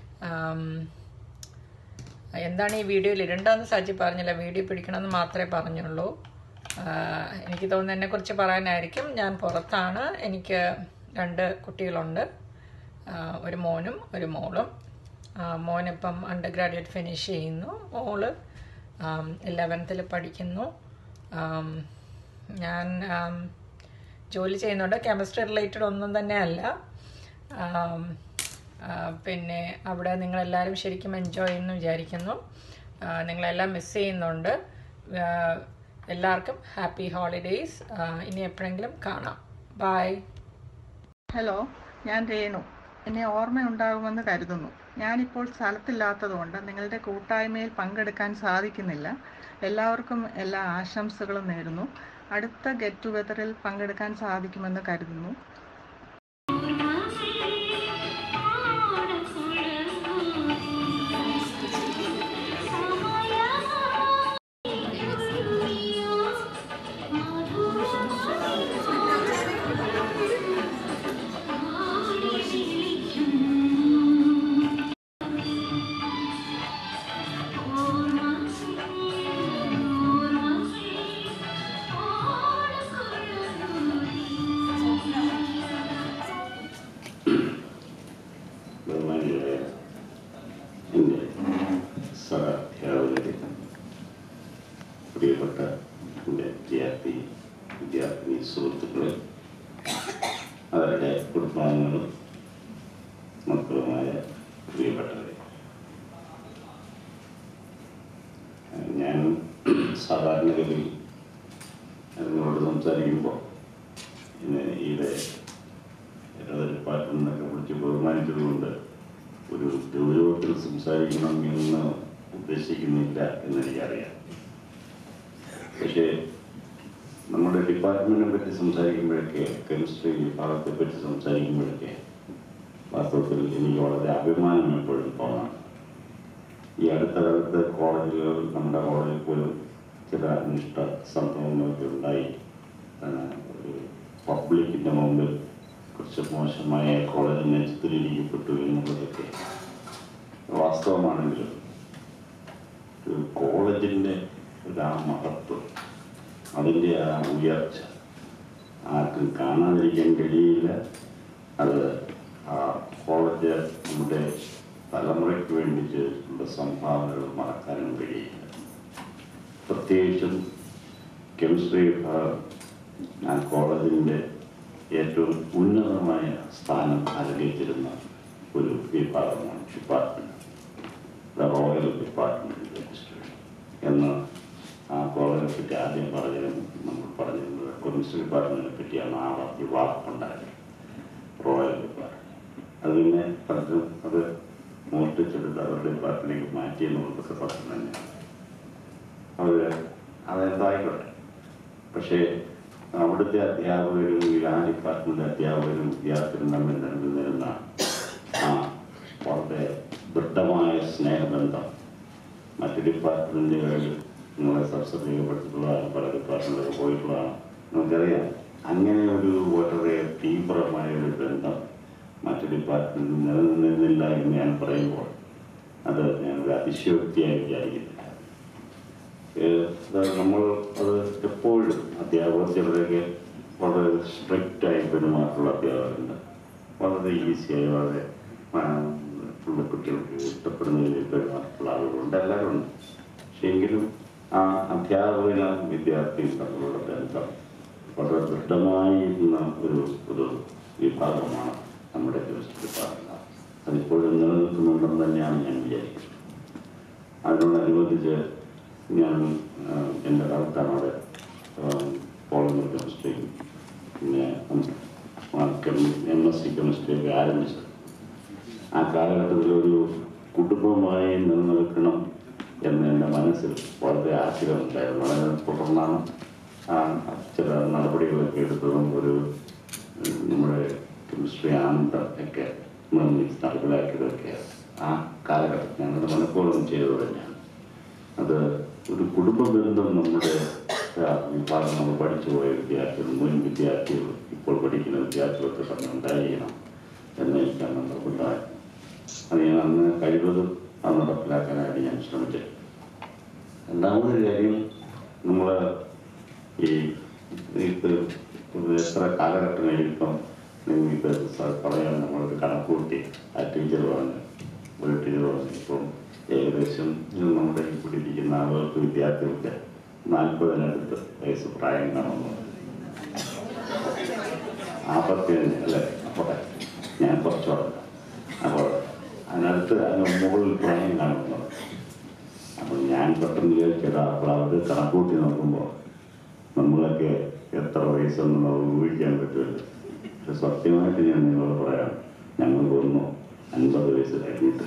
Speaker 12: എന്താണ് ഈ വീഡിയോയിൽ ഇടണ്ടെന്ന് സജി പറഞ്ഞില്ല വീഡിയോ പിടിക്കണമെന്ന് മാത്രമേ പറഞ്ഞുള്ളൂ ആ, എനിക്ക് തോന്നുന്നു എന്നെക്കുറിച്ച് പറയാനായിരിക്കും ഞാൻ പുറത്താണ് എനിക്ക് രണ്ട് കുട്ടികളുണ്ട് ആ, ഒരു മോനും ഒരു മോളും ആ, മോനിപ്പം അണ്ടർ ഗ്രാജുവേറ്റ് ഫിനിഷ് ചെയ്യുന്നു മോള് ഇലവൻത്തിൽ പഠിക്കുന്നു ആം, ഞാൻ ആം, ജോലി ചെയ്യുന്നുണ്ട് കെമിസ്ട്രി റിലേറ്റഡ് ഒന്നും തന്നെ അല്ല ആം, ആ, പിന്നെ അവിടെ നിങ്ങളെല്ലാവരും ശരിക്കും എൻജോയ് ചെയ്യുന്നു വിചാരിക്കുന്നു ആ, നിങ്ങളെല്ലാം മിസ് ചെയ്യുന്നുണ്ട് ആ, എല്ലാവർക്കും ഹാപ്പി ഹോളിഡേയ്സ് ഇനി എപ്പോഴെങ്കിലും കാണാം ബൈ
Speaker 13: ഹലോ ഞാൻ രേണു എന്നെ ഓർമ്മയുണ്ടാകുമെന്ന് കരുതുന്നു ഞാനിപ്പോൾ സ്ഥലത്തില്ലാത്തതുകൊണ്ട് നിങ്ങളുടെ കൂട്ടായ്മയിൽ പങ്കെടുക്കാൻ സാധിക്കുന്നില്ല എല്ലാവർക്കും എല്ലാ ആശംസകളും നേരുന്നു അടുത്ത ഗെറ്റ് ടുഗദറിൽ പങ്കെടുക്കാൻ സാധിക്കുമെന്ന് കരുതുന്നു
Speaker 14: ബഹുമാനിയായ എൻ്റെ സഹധ്യാപകരെ പ്രിയപ്പെട്ട എൻ്റെ വിദ്യാർത്ഥി വിദ്യാർത്ഥിനി സുഹൃത്തുക്കളെ അവരുടെ കുടുംബാംഗങ്ങളും മക്കളുമായ പ്രിയപ്പെട്ടവരെ ഞാൻ സാധാരണഗതിയിൽ നിങ്ങളോട് സംസാരിക്കുമ്പോൾ ഇന്ന് ഈയിടെ ഏതൊരു പാട്ടിൽ നിന്നൊക്കെ വിളിച്ച് ബഹുമാനിച്ചതുകൊണ്ട് ഒരു ഗൗരവത്തിൽ സംസാരിക്കണമെന്ന് ഉദ്ദേശിക്കുന്നില്ല എന്നെനിക്കറിയാം പക്ഷേ നമ്മുടെ ഡിപ്പാർട്ട്മെൻറ്റിനെ പറ്റി സംസാരിക്കുമ്പോഴൊക്കെ കെമിസ്ട്രി വിഭാഗത്തെ പറ്റി സംസാരിക്കുമ്പോഴൊക്കെ വാസ്തവത്തിൽ എനിക്ക് വളരെ അഭിമാനം എപ്പോഴും തോന്നാം ഈ അടുത്ത കാലത്ത് കോളേജുകൾ നമ്മുടെ കോളേജിൽ പോലും ചില അനിഷ്ട സംഭവങ്ങളൊക്കെ ഉണ്ടായി ആ, ഒരു പബ്ലിക്കിൻ്റെ മുമ്പിൽ കുറച്ച് മോശമായ കോളേജിനെ ചിത്രീകരിക്കപ്പെട്ടു എന്നുള്ളതൊക്കെ വാസ്തവമാണെങ്കിലും ഒരു കോളേജിൻ്റെ ഒരു ആ മഹത്വം അതിൻ്റെ ആ ഉയർച്ച ആർക്കും കാണാതിരിക്കാൻ കഴിയില്ല അത് ആ കോളേജ് നമ്മുടെ തലമുറയ്ക്ക് വേണ്ടി ചെയ്തിട്ടുള്ള സംഭാവനകൾ മറക്കാനും കഴിയില്ല പ്രത്യേകിച്ചും കെമിസ്ട്രി വിഭാഗം ആ കോളേജിൻ്റെ ഏറ്റവും ഉന്നതമായ സ്ഥാനം അലങ്കരിച്ചിരുന്ന ഒരു വിഭാഗമാണ് department the royal department chemistry എന്ന് ആ കോളേജിനെ പറ്റി ആദ്യം പറഞ്ഞതും നമ്മൾ പറഞ്ഞിരുന്നത് കെമിസ്ട്രി ഡിപ്പാർട്ട്മെൻറ്റിനെ പറ്റിയാണ് ആ ആദ്യ വാക്കുണ്ടായത് റോയൽ ഡിപ്പാർട്ട്മെൻറ്റ് അത് പിന്നെ പലരും അത് മോഷ്ടിച്ചെടുത്ത് അവരുടെ ഡിപ്പാർട്ട്മെൻറ്റിലേക്ക് മാറ്റിയെന്നുള്ളതൊക്കെ പറഞ്ഞു തന്നെയാണ് അവർ അതെന്തായിക്കോട്ടെ പക്ഷേ അവിടുത്തെ അധ്യാപകരും ഈ ആ ഡിപ്പാർട്ട്മെന്റ് അധ്യാപകരും വിദ്യാർത്ഥികളും തമ്മിൽ നിലനിന്നിരുന്ന ആ വളരെ ദൃഢമായ സ്നേഹബന്ധം മറ്റ് ഡിപ്പാർട്ട്മെന്റുകളിൽ നിങ്ങളെ സബ്സിഡി പഠിച്ചിട്ടുള്ളതാണ് പല ഡിപ്പാർട്ട്മെന്റിൽ പോയിട്ടുള്ളതാണ് നമുക്കറിയാം അങ്ങനെ ഒരു വളരെ തീവ്രമായ ഒരു ബന്ധം മറ്റ് ഡിപ്പാർട്ട്മെന്റിൽ നിലനിന്നില്ല എന്ന് ഞാൻ പറയുമ്പോൾ അത് ഞാനൊരു അതിശയോക്തിയായി വിചാരിക്കുന്നില്ല ഏഹ് അത് നമ്മൾ അത് എപ്പോഴും അധ്യാപകർ ചിലരൊക്കെ വളരെ സ്ട്രിക്റ്റായി പെരുമാറുള്ള അധ്യാപകരുണ്ട് വളരെ ഈസിയായി വളരെ ആ, ഉള്ള കുട്ടികൾക്ക് ഇഷ്ടപ്പെടുന്ന രീതിയിൽ പെരുമാറുള്ള ആളുകളുണ്ട് എല്ലാവരും ഉണ്ട് പക്ഷെ എങ്കിലും ആ അധ്യാപകനും വിദ്യാർത്ഥിയും തമ്മിലുള്ള ബന്ധം വളരെ ദൃഢമായിരുന്ന ഒരു ഒരു വിഭാഗമാണ് നമ്മുടെ കെമിസ്ട്രി ഡിപ്പാർട്ട്മെന്റ് അതിപ്പോഴും നിലനിൽക്കുന്നുണ്ടെന്ന് തന്നെയാണ് ഞാൻ വിചാരിക്കുന്നത് അതിനോടനുബന്ധിച്ച് ഞാൻ ആ, എൻ്റെ കാലത്താണ് അവിടെ പോളിമർ കെമിസ്ട്രി പിന്നെ എം എസ് സി കെമിസ്ട്രി ഒക്കെ ആരംഭിച്ചത് ആ കാലഘട്ടത്തിൽ ഒരു കുടുംബമായി നിലനിൽക്കണം എന്ന് എൻ്റെ മനസ്സിൽ വളരെ ആഗ്രഹമുണ്ടായിരുന്നു അതിനെ തുടർന്നാണ് ആ ചില നടപടികളൊക്കെ എടുത്തതും ഒരു ഉം, നമ്മുടെ കെമിസ്ട്രി ആനന്ദം ഒക്കെ നിർമ്മിച്ച് നടപ്പിലാക്കിയതൊക്കെ ആ കാലഘട്ടത്തിൽ ഞങ്ങളുടെ മനഃപൂർവ്വം ചെയ്തത് തന്നെയാണ് അത് ഒരു കുടുംബ ബന്ധം നമ്മുടെ ആ, വിഭാഗം നമ്മൾ പഠിച്ചു പോയ വിദ്യാർത്ഥികൾ മുൻ വിദ്യാർത്ഥികൾ ഇപ്പോൾ പഠിക്കുന്ന വിദ്യാർത്ഥികളൊക്കെ തന്നെ ഉണ്ടായിരിക്കണം എന്ന് എനിക്കാണ് നിർബന്ധമായി അത് ഞാൻ അന്ന് കഴിവതും അത് നടപ്പിലാക്കാനായിട്ട് ഞാൻ ശ്രമിച്ചത് രണ്ടാമതൊരു കാര്യം നമ്മൾ ഈ ഇത് എത്ര കാലഘട്ടം കഴിയുമ്പം നിങ്ങൾക്ക് സ- പറയാൻ നമ്മളൊരു കണക്ക് കൂട്ടി ആ ടീച്ചർ പറഞ്ഞു ഒരു ടീച്ചർ പറഞ്ഞു ഇപ്പം ഏകദേശം ഇത് നമ്മുടെ ഈ പിടിപ്പിക്കുന്ന ആളുകൾക്ക് വിദ്യാർത്ഥികൾക്ക് നാൽപ്പതിനടുത്ത് വയസ്സ് പ്രായം കാണുന്നു നാൽപ്പത്തിയഞ്ച് അല്ലേ അപ്പോൾ ഞാൻ കുറച്ച് പറഞ്ഞു അപ്പോൾ അതിനടുത്ത് അതിന് മുകളിൽ പ്രായം കാണുന്നു അപ്പോൾ ഞാൻ പെട്ടെന്ന് വിചാരിച്ചത് അപ്പോൾ അവർ കണക്കൂട്ടി നോക്കുമ്പോൾ നമ്മളൊക്കെ എത്ര വയസ്സെന്ന് നമുക്ക് ഊഹിക്കാൻ പറ്റുമല്ലോ പക്ഷെ സത്യമായിട്ട് ഞാൻ നിങ്ങളോട് പറയാം ഞങ്ങൾക്കൊന്നും അൻപത് വയസ്സ് കഴിഞ്ഞിട്ട്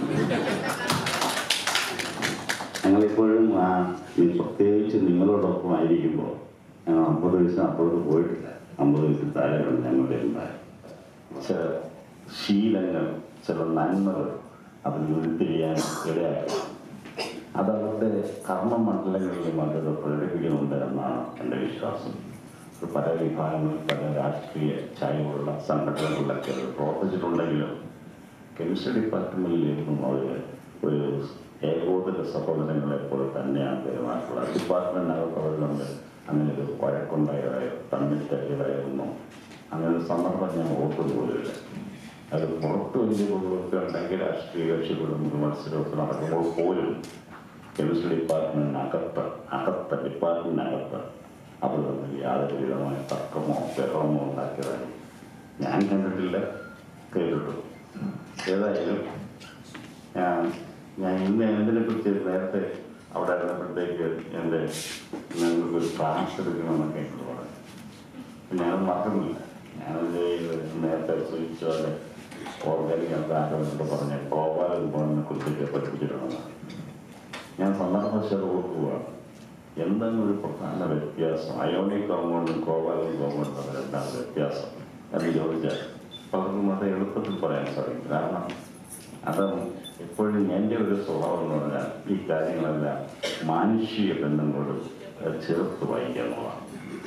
Speaker 14: ഞങ്ങളിപ്പോഴും ആ ഈ പ്രത്യേകിച്ച് നിങ്ങളോടൊപ്പം ആയിരിക്കുമ്പോൾ ഞങ്ങൾ അമ്പത് വയസ്സിന് അപ്പുറത്ത് പോയിട്ടില്ല അമ്പത് വയസ്സിൽ താഴെയാണ് ഞങ്ങളുടെ ഉണ്ടായത് ചില ശീലങ്ങൾ ചില നന്മകൾ അതിൽ ഉരുത്തിരിയാൻ ഇടയാക്കി അത് അവരുടെ കർമ്മമണ്ഡലങ്ങളിലും അവരുടെ പ്രകടിപ്പിക്കുന്നുണ്ട് എന്നാണ് എൻ്റെ വിശ്വാസം ഇത് പല വിഭാഗങ്ങളിൽ പല രാഷ്ട്രീയ ചായവുള്ള സംഘടനകളിലൊക്കെ അത് പ്രവർത്തിച്ചിട്ടുണ്ടെങ്കിലും കെമിസ്ട്രി ഡിപ്പാർട്ട്മെന്റിലേക്കും അവർ ഒരു ഏകോദര സഹോദരങ്ങളെ പോലെ തന്നെയാണ് പെരുമാറുള്ളത് ഡിപ്പാർട്ട്മെന്റിനകത്ത് അവർ തമ്മിൽ അങ്ങനെ ഒരു വഴക്കുണ്ടായതായോ തമ്മിൽ തല്ലിയതായൊന്നും അങ്ങനെ ഒരു സന്ദർഭം ഞാൻ ഓർത്തത് പോലുമില്ല അത് പുറത്ത് വലിയ കുടുംബമൊക്കെ ഉണ്ടെങ്കിൽ രാഷ്ട്രീയ കക്ഷികളും മത്സരമൊക്കെ നടക്കുമ്പോൾ പോലും കെമിസ്ട്രി ഡിപ്പാർട്ട്മെന്റിനകത്ത് അകത്ത് ഡിപ്പാർട്ട്മെന്റിനകത്ത് അവർ തമ്മിൽ യാതൊരു വിധമായ തർക്കമോ ബഹളമോ ഉണ്ടാക്കിയതായി ഞാൻ കണ്ടിട്ടില്ല കേട്ടിട്ടു ഏതായാലും ഞാൻ ഞാൻ ഇന്ന് എന്തിനെ കുറിച്ച് നേരത്തെ അവിടെ ഇരുന്നപ്പോഴത്തേക്ക് എൻ്റെ ഞങ്ങൾക്കൊരു ക്ലാസ് എടുക്കണമെന്നൊക്കെ എന്നോട് പറഞ്ഞു അപ്പൊ ഞാനത് മറക്കുന്നില്ല ഞാനത് നേരത്തെ സൂചിച്ച പോലെ ഓർഗാനിക് അതാണെന്നോട് പറഞ്ഞ ഗോപാലൻ പോണിനെ കുറിച്ചൊക്കെ പഠിപ്പിച്ചിട്ടുണ്ടെന്ന് ഞാൻ സന്ദർഭശത് ഓർക്കുകയാണ് എന്താണ് ഒരു പ്രധാന വ്യത്യാസം അയോണിക് കോമ്പൗണ്ടും ഗോപാലൻ കോമ്പൗണ്ടും തമ്മിൽ എന്താണ് വ്യത്യാസം എന്ന് ചോദിച്ചാൽ പലർക്കും അത് എളുപ്പത്തിൽ പറയാൻ സാധിക്കും കാരണം അത് എപ്പോഴും എൻ്റെ ഒരു സ്വഭാവം എന്ന് പറഞ്ഞാൽ ഈ കാര്യങ്ങളെല്ലാം മാനുഷിക ബന്ധങ്ങളോട് ചേർത്ത് വായിക്കുക എന്നുള്ളതാണ്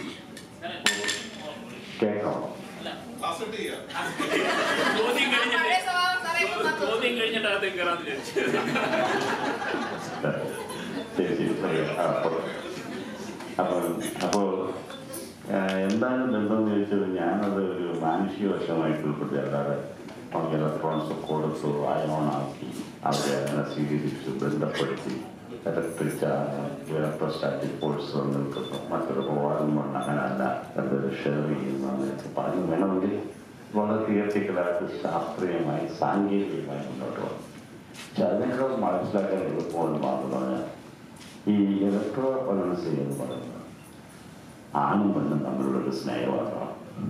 Speaker 14: കേൾക്കണം ശരി ശരി ശരി ആ അപ്പോൾ അപ്പോൾ അപ്പോൾ ആ, എന്താണ് ബന്ധം എന്ന് ചോദിച്ചത് ഞാനത് ഒരു മാനുഷിക വശമായിട്ട് ഉൾപ്പെടുത്തി അല്ലാതെ ഇലക്ട്രോണിക്സ് കൊടുത്തു അയോണാക്കി അവരെ അങ്ങനെ സ്വീകരിച്ച് ബന്ധപ്പെടുത്തി ഇലക്ട്രിക് ഇലക്ട്രോസ്റ്റാറ്റിക് ഫോഴ്സ് നിൽക്കുന്നു മറ്റൊരു പോകാനും അങ്ങനെയല്ല എന്തൊരു ഷെയർ ചെയ്യുന്നതെന്ന് പറഞ്ഞു വേണമെങ്കിൽ വളരെ തിയറ്റിക്കലായിട്ട് ശാസ്ത്രീയമായി സാങ്കേതികമായി മുന്നോട്ട് വന്നു പക്ഷെ അതിനേക്കാൾ മനസ്സിലാക്കാൻ എളുപ്പമെന്ന് മാത്രം പറഞ്ഞാൽ ഈ ഇലക്ട്രോ വലൻസി എന്ന് പറയുന്നത് ആണും പെണ്ണും തമ്മിലുള്ളൊരു സ്നേഹബന്ധമാണ്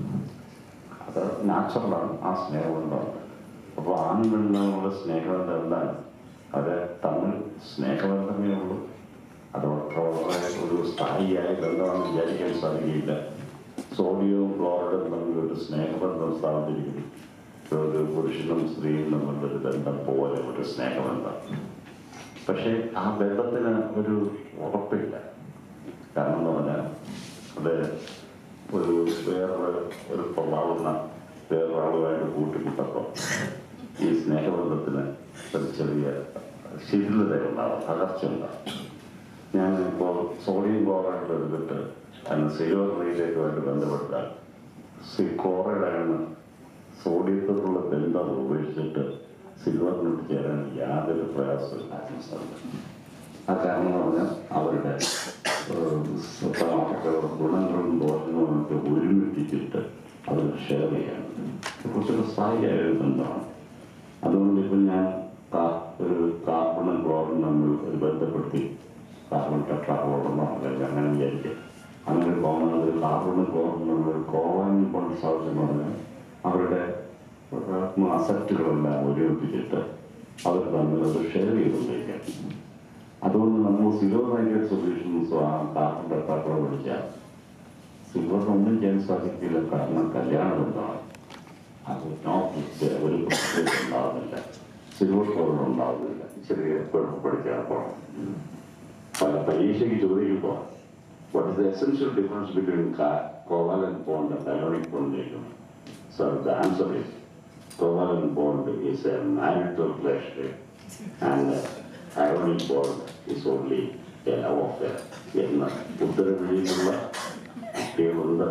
Speaker 14: അത് നാച്ചുറലാണ് ആ സ്നേഹബന്ധമാണ് അപ്പോൾ ആണും പെണ്ണും തമ്മിലുള്ള സ്നേഹബന്ധം എന്താണ് അത് തമ്മിൽ സ്നേഹബന്ധമേ ഉള്ളൂ അത് വളരെ ഒരു സ്ഥായിയായ ബന്ധമാണെന്ന് വിചാരിക്കാൻ സാധിക്കില്ല സോഡിയവും ക്ലോറൈഡും തമ്മിലൊരു സ്നേഹബന്ധം സ്ഥാപിച്ചിരിക്കുന്നു ഒരു പുരുഷനും സ്ത്രീയും തമ്മിലൊരു ബന്ധം പോലെ ഒരു സ്നേഹബന്ധം പക്ഷേ ആ ബന്ധത്തിന് ഒരു ഉറപ്പില്ല കാരണം എന്ന് പറഞ്ഞാൽ അത് ഒരു വേറൊരു ഒരു കൊള്ളാവുന്ന വേറൊരാളുമായിട്ട് കൂട്ടിമുട്ടപ്പോൾ ഈ സ്നേഹബന്ധത്തിന് ഒരു ചെറിയ ശിഥിലതയുണ്ടാവും തകർച്ചയുണ്ടാവും ഞാൻ ഇപ്പോൾ സോഡിയം ക്ലോറൈഡ് എടുത്തിട്ട് അതിന് സിൽവർ റീലേക്കുമായിട്ട് ബന്ധപ്പെട്ടാൽ സി ക്ലോറൈഡാണ് സോഡിയത്തോടുള്ള ബന്ധം ഉപേക്ഷിച്ചിട്ട് സിൽവറിനോട് ചേരാൻ യാതൊരു പ്രയാസവും സാധിക്കും ആ കാരണം എന്ന് പറഞ്ഞാൽ അവരുടെ ഏഹ്, സ്വഭാവ ഗുണങ്ങളും ദോഷങ്ങളും ഒക്കെ ഒരുമിപ്പിച്ചിട്ട് അവർ ഷെയർ ചെയ്യാൻ കുറച്ചൊരു സ്ഥായിയായ ഒരു ബന്ധമാണ് അതുകൊണ്ട് ഇപ്പം ഞാൻ കാ- ഒരു കാർബണും ക്ലോറിനും തമ്മിൽ ഒരു ബന്ധപ്പെടുത്തി കാർബൺ ടെട്രാക്ലോറെന്നോ അല്ലെങ്കിൽ അങ്ങനെ വിചാരിക്കുക അങ്ങനെ പോകുന്നത് ഒരു കാർബണും ക്ലോറിനും തമ്മിൽ കോവാൻ കൊണ്ട് സാധിച്ചെന്ന് പറഞ്ഞാൽ അവരുടെ അസറ്റുകളെല്ലാം ഒരുമിപ്പിച്ചിട്ട് അവർ തമ്മിൽ അത് ഷെയർ ചെയ്തുകൊണ്ടിരിക്കുക അതുകൊണ്ട് നമ്മൾ സിൽവർ നൈട്രേറ്റ് സൊല്യൂഷൻസ് ആ കാർബൺ ടെട്രാക്ലോ വിളിച്ചാൽ സിൽവർ ഒന്നും ചെയ്യാൻ സാധിക്കില്ല കാരണം കല്യാണ ബന്ധമാണ് അത് നോക്കിച്ച് ഒരു പ്രശ്നം ഉണ്ടാകുന്നില്ല സിൽവർ ക്ലോറിൻ ഉണ്ടാകുന്നില്ല ചെറിയ പഠിക്കാൻ പോകണം പല പരീക്ഷയ്ക്ക് ചോദിക്കുമ്പോൾ what is the essential difference between ca- covalent bond and ionic bond so the answer is covalent bond is a marital relationship and uh, ionic bond is only a love affair എന്ന ഉത്തരവിഴിയിലുള്ള കുട്ടികളുണ്ട്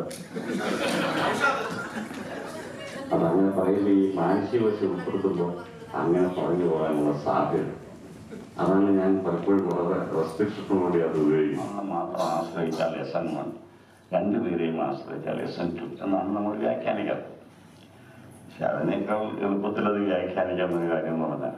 Speaker 14: അതങ്ങനെ പറയുമ്പോൾ ഈ മാനസിക വശം ഉൾപ്പെടുത്തുമ്പോൾ അങ്ങനെ പറഞ്ഞു പോകാനുള്ള സാധ്യത അതാണ് ഞാൻ പലപ്പോഴും വളരെ റെസ്ട്രിക്ഷനോടെ അത് ഉപയോഗിക്കും ഒന്ന് മാത്രം ആശ്രയിച്ചാൽ എസ് എൻ വൺ രണ്ടുപേരെയും ആശ്രയിച്ചാൽ എസ് എൻ ടു എന്നാണ് നമ്മൾ വ്യാഖ്യാനിക്കാറ് പക്ഷെ അതിനേക്കാൾ എളുപ്പത്തിൽ അത് വ്യാഖ്യാനിക്കാവുന്ന ഒരു കാര്യം എന്ന് പറഞ്ഞാൽ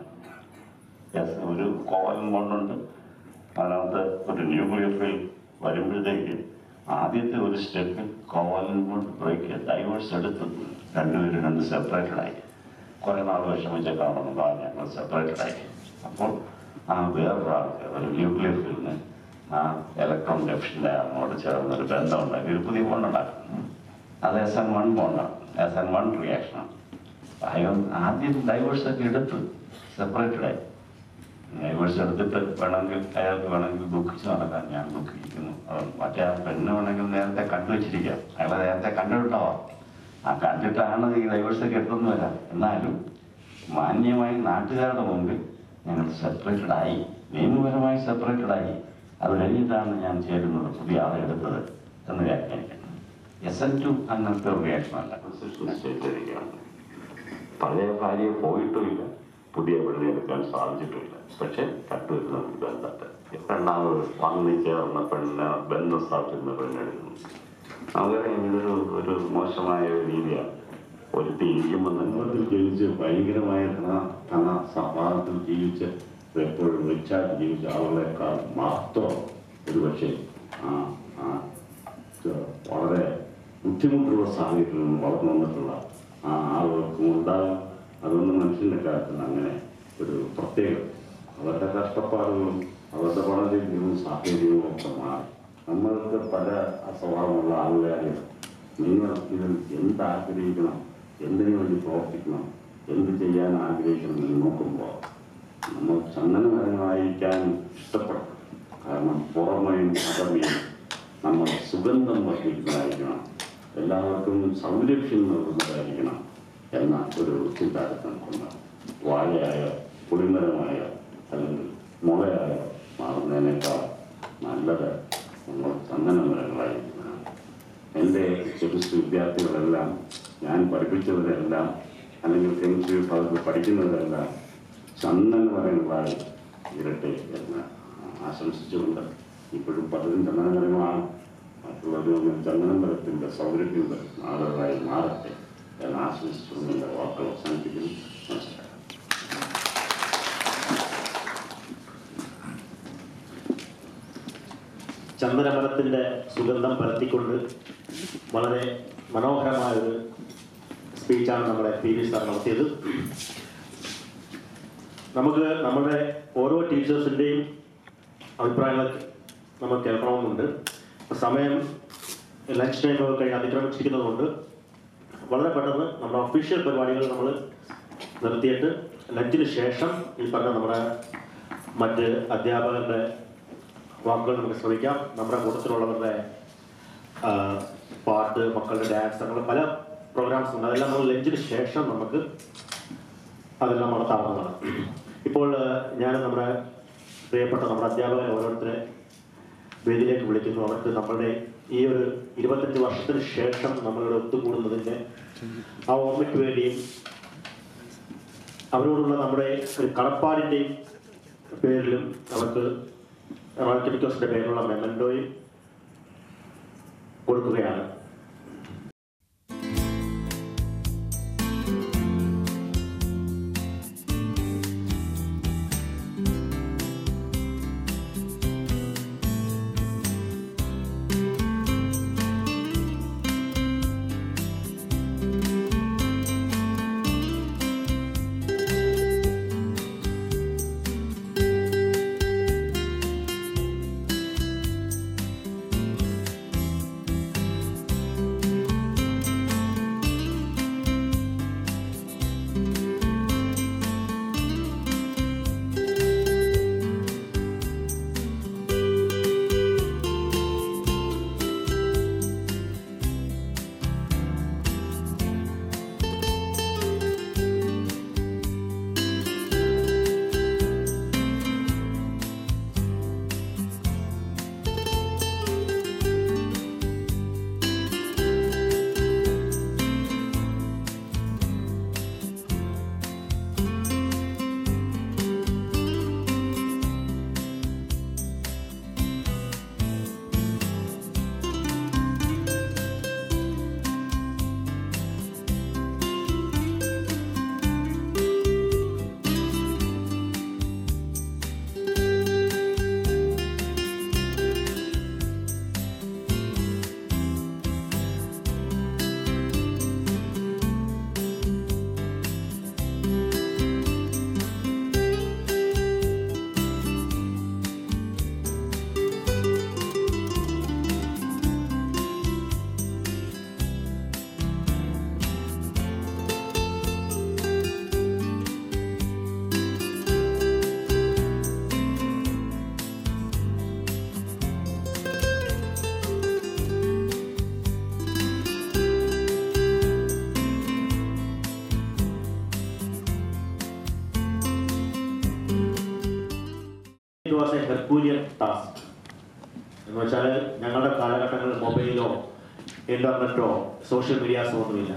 Speaker 14: yes, ഒരു കോവലൻ ബോണ്ടുണ്ട് അതിനകത്ത് ഒരു ന്യൂക്ലിയർ ഫീൽ വരുമ്പോഴത്തേക്ക് ആദ്യത്തെ ഒരു സ്റ്റെപ്പിൽ കോവലൻ ബോണ്ട് ബ്രേക്ക് ഡൈവേഴ്സ് എടുത്ത് രണ്ടുപേരും രണ്ട് സെപ്പറേറ്റഡ് ആയി കുറേ നാൾ വിഷമിച്ച കാണുന്നുണ്ടോ ഞങ്ങൾ സെപ്പറേറ്റഡ് ആയി അപ്പോൾ ആ വേറൊരാൾക്ക് ഒരു ന്യൂക്ലിയർ ഫീൽഡിന് ആ ഇലക്ട്രോൺ ഡെഫിഷ്യൻ്റെ അങ്ങോട്ട് ചേർന്നൊരു ബന്ധമുണ്ടാക്കി ഒരു പുതിയ ബോണ്ടുണ്ടാക്കും അത് എസ് എൻ വൺ ബോണ്ടാണ് എസ് എൻ വൺ റിയാക്ഷനാണ് അയാൾ ആദ്യം ഡൈവേഴ്സ് ഒക്കെ എടുത്ത് സെപ്പറേറ്റഡ് ആയി ഡൈവേഴ്സ് എടുത്തിട്ട് വേണമെങ്കിൽ അയാൾക്ക് വേണമെങ്കിൽ ദുഃഖിച്ച് നടക്കാൻ ഞാൻ ദുഃഖിക്കുന്നു അത് മറ്റേ ആ പെണ്ണ് വേണമെങ്കിൽ നേരത്തെ കണ്ടുവച്ചിരിക്കാം അയാളെ നേരത്തെ കണ്ടിട്ടുണ്ടാവാം ആ കണ്ടിട്ടാണ് ഈ ഡൈവേഴ്സൊക്കെ എടുത്തെന്ന് വരാം എന്നാലും മാന്യമായി നാട്ടുകാരുടെ മുമ്പിൽ ഞങ്ങൾ സെപ്പറേറ്റഡ് ആയി നിയമപരമായി സെപ്പറേറ്റഡ് ആയി അത് കഴിഞ്ഞിട്ടാണ് ഞാൻ ചേരുന്നത് പുതിയ ആളെ എടുത്തത് എന്ന് വ്യാഖ്യാനിക്കണം എസ് എൻ ടു അങ്ങനത്തെ ഒരു റിയാക്ഷനല്ല ചെയ്തിരിക്കുകയാണ് പഴയ ഭാര്യ പോയിട്ടുമില്ല പുതിയ പെണ്ണിനെ എടുക്കാൻ സാധിച്ചിട്ടുമില്ല പക്ഷെ കണ്ടുവരുന്ന ഒരു ബന്ധത്തെ രണ്ടാമത് വന്നു ചേർന്ന പെണ്ണിനെ ബന്ധം സ്ഥാപിച്ചിരുന്ന പെണ്ണെടുക്കുന്നു നമുക്കറിയാം ഇതൊരു ഒരു മോശമായ ഒരു രീതിയാണ് ഒരുത്തി ഇരിക്കുമ്പോൾ തന്നെ ജീവിച്ച് ഭയങ്കരമായ ധന ധന സമ്പാദത്തിൽ ജീവിച്ച് എപ്പോഴും റിച്ചാർജ് ജീവിച്ച ആളുകളെക്കാൾ മാത്രം ഒരു പക്ഷേ ആ ആ ഇത് വളരെ ബുദ്ധിമുട്ടുള്ള സാഹചര്യത്തിൽ നിന്ന് വളർന്നു വന്നിട്ടുള്ള ആ ആളുകൾക്കും ഉണ്ടാകും അതുകൊണ്ട് മനുഷ്യൻ്റെ കാര്യത്തിൽ അങ്ങനെ ഒരു പ്രത്യേക അവരുടെ കഷ്ടപ്പാടുകളും അവരുടെ പഠനരീതിയും സാഹചര്യവും ഒക്കെ മാറി നമ്മൾക്ക് പല സ്വഭാവമുള്ള ആളുകളെ നിങ്ങൾ ഇതിൽ എന്ത് ആഗ്രഹിക്കണം എന്തിനു വേണ്ടി പ്രവർത്തിക്കണം എന്ത് ചെയ്യാൻ ആഗ്രഹിക്കണം എന്ന് നോക്കുമ്പോൾ നമ്മൾ ചന്ദനമരങ്ങളായിരിക്കാൻ ഇഷ്ടപ്പെടും കാരണം പുറമേയും അകമയും നമ്മൾ സുഗന്ധം വർദ്ധിക്കുന്നതായിരിക്കണം എല്ലാവർക്കും സൗരക്ഷ്യം നൽകുന്നതായിരിക്കണം എന്ന ഒരു ചിന്താഗതി കൊണ്ട് വാഴയായ പുളിമരമായ അല്ലെങ്കിൽ മുളയായ മാറുന്നതിനേക്കാൾ നല്ലത് നമ്മൾ ചന്ദനമരങ്ങളായിരിക്കണം എൻ്റെ കെമിസ്ട്രി വിദ്യാർത്ഥികളെല്ലാം ഞാൻ പഠിപ്പിച്ചവരെല്ലാം അല്ലെങ്കിൽ കെമിസ്ട്രി വിഭാഗത്തിൽ പഠിക്കുന്നവരെല്ലാം ചന്ദൻ എന്ന് പറയുന്ന വായി ഇരട്ടെ എന്ന് ആശംസിച്ചുകൊണ്ട് ഇപ്പോഴും പലരും ചന്ദനം മരങ്ങളാണ് മറ്റുള്ളവരൊന്നും ചന്ദനം മരത്തിൻ്റെ സൗകര്യത്തിൻ്റെ ആളുകളായി മാറട്ടെ എന്ന് ആശംസിച്ചുകൊണ്ട് എൻ്റെ വാക്കുകൾ അവസാനിപ്പിക്കുന്നു നമസ്കാരം
Speaker 9: ചന്ദനമരത്തിൻ്റെ സുഗന്ധം പരത്തിക്കൊണ്ട് വളരെ മനോഹരമായ ഒരു സ്പീച്ചാണ് നമ്മുടെ പി വി സാർ നടത്തിയത് നമുക്ക് നമ്മുടെ ഓരോ ടീച്ചേഴ്സിൻ്റെയും അഭിപ്രായങ്ങൾ നമ്മൾ കേൾക്കണമെന്നുണ്ട് സമയം ലഞ്ച് ടൈം ഒക്കെ കഴിഞ്ഞ് അതിക്രമിച്ചിരിക്കുന്നതുകൊണ്ട് വളരെ പെട്ടെന്ന് നമ്മുടെ ഒഫീഷ്യൽ പരിപാടികൾ നമ്മൾ നിർത്തിയിട്ട് ലഞ്ചിന് ശേഷം ഈ പറഞ്ഞ നമ്മുടെ മറ്റ് അധ്യാപകരുടെ വാക്കുകൾ നമുക്ക് ശ്രമിക്കാം നമ്മുടെ കൂട്ടത്തിലുള്ളവരുടെ ആ, പാട്ട് മക്കളുടെ ഡാൻസ് അങ്ങനെ പല പ്രോഗ്രാംസ് ഉണ്ട് അതെല്ലാം നമ്മൾ ലഞ്ചിന് ശേഷം നമുക്ക് അതെല്ലാം നടത്താവുന്നതാണ് ഇപ്പോൾ ആ, ഞാൻ നമ്മുടെ പ്രിയപ്പെട്ട നമ്മുടെ അധ്യാപകരെ ഓരോരുത്തരെ വേദിയിലേക്ക് വിളിക്കുന്നു അവർക്ക് നമ്മളുടെ ഈ ഒരു ഇരുപത്തഞ്ച് വർഷത്തിന് ശേഷം നമ്മളുടെ ഒത്തുകൂടുന്നതിൻ്റെ ആ ഓർമ്മയ്ക്ക് വേണ്ടിയും അവരോടുള്ള നമ്മുടെ ഒരു കടപ്പാടിൻ്റെയും പേരിലും അവർക്ക് റോയൽ കെമിക്കൽസിന്റെ പേരിലുള്ള മെമൻഡോയും കൊടുക്കുകയാണ് it was a herculean task എന്ന് വെച്ചാൽ ഞങ്ങളുടെ കാലഘട്ടങ്ങളിൽ മൊബൈലോ ഇന്റർനെറ്റോ സോഷ്യൽ മീഡിയാസോ ഒന്നുമില്ല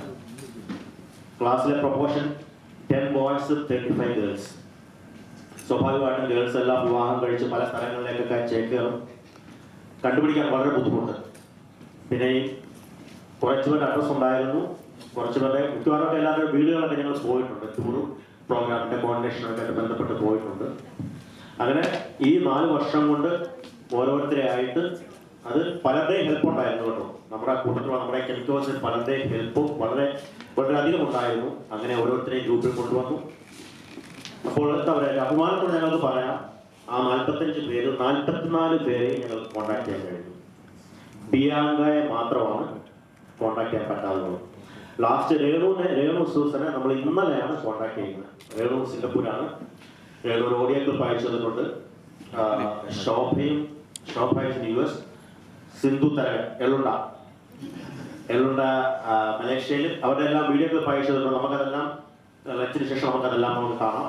Speaker 9: ക്ലാസ്സിലെ proportion ten boys thirty five girls സ്വാഭാവികമായിട്ടും ഗേൾസ് എല്ലാം വിവാഹം കഴിച്ച് പല സ്ഥലങ്ങളിലേക്കൊക്കെ ചേക്കേറും കണ്ടുപിടിക്കാൻ വളരെ ബുദ്ധിമുട്ട് പിന്നെ ഈ കുറച്ചുപേരുടെ അഡ്രസ് ഉണ്ടായിരുന്നു കുറച്ചുപേരുടെ മിക്കവാറും എല്ലാവരുടെ വീടുകളൊക്കെ ഞങ്ങൾ പോയിട്ടുണ്ട് ടൂറും പ്രോഗ്രാമിന്റെ കോർഡിനേഷനൊക്കെ ആയിട്ട് ബന്ധപ്പെട്ട് പോയിട്ടുണ്ട് അങ്ങനെ ഈ നാല് വർഷം കൊണ്ട് ഓരോരുത്തരെ ആയിട്ട് അത് പലരുടെയും ഹെൽപ്പ് ഉണ്ടായിരുന്നു കേട്ടോ നമ്മുടെ കൂട്ടത്തിലുള്ള നമ്മുടെ കെമിക്കൽസിൽ പലരുടെയും ഹെൽപ്പും വളരെ വളരെയധികം ഉണ്ടായിരുന്നു അങ്ങനെ ഓരോരുത്തരെയും ഗ്രൂപ്പിൽ കൊണ്ടുവന്നു അപ്പോൾ എന്താ പറയുക അഭിമാനത്തോടെ ഞങ്ങൾക്ക് പറയാം ആ നാൽപ്പത്തഞ്ച് പേര് നാൽപ്പത്തിനാല് പേരെ ഞങ്ങൾ കോൺടാക്ട് ചെയ്യാൻ കഴിഞ്ഞു ബിയാങ്കയെ മാത്രമാണ് കോൺടാക്ട് ചെയ്യാൻ പറ്റാതുള്ളത് ലാസ്റ്റ് രേണുവിനെ രേണു സൂസനെ നമ്മൾ ഇന്നലെയാണ് കോൺടാക്ട് ചെയ്യുന്നത് രേണു സിംഗപ്പൂരാണ് രേണു ഒരു ഓഡിയോ ക്ലിപ്പ് അയച്ചു തന്നിട്ടുണ്ട് ആ, ശോഭയും ശോഭ യു എസ് സിന്ധു തരകൻ എള്ളുണ്ട എള്ളുണ്ട ആ, മലേഷ്യയിൽ അവരുടെ എല്ലാം വീഡിയോ ക്ലിപ്പ് അയച്ചു തന്നിട്ടുണ്ട് നമുക്കതെല്ലാം ലഞ്ചിന് ശേഷം നമുക്കതെല്ലാം നമുക്ക് കാണാം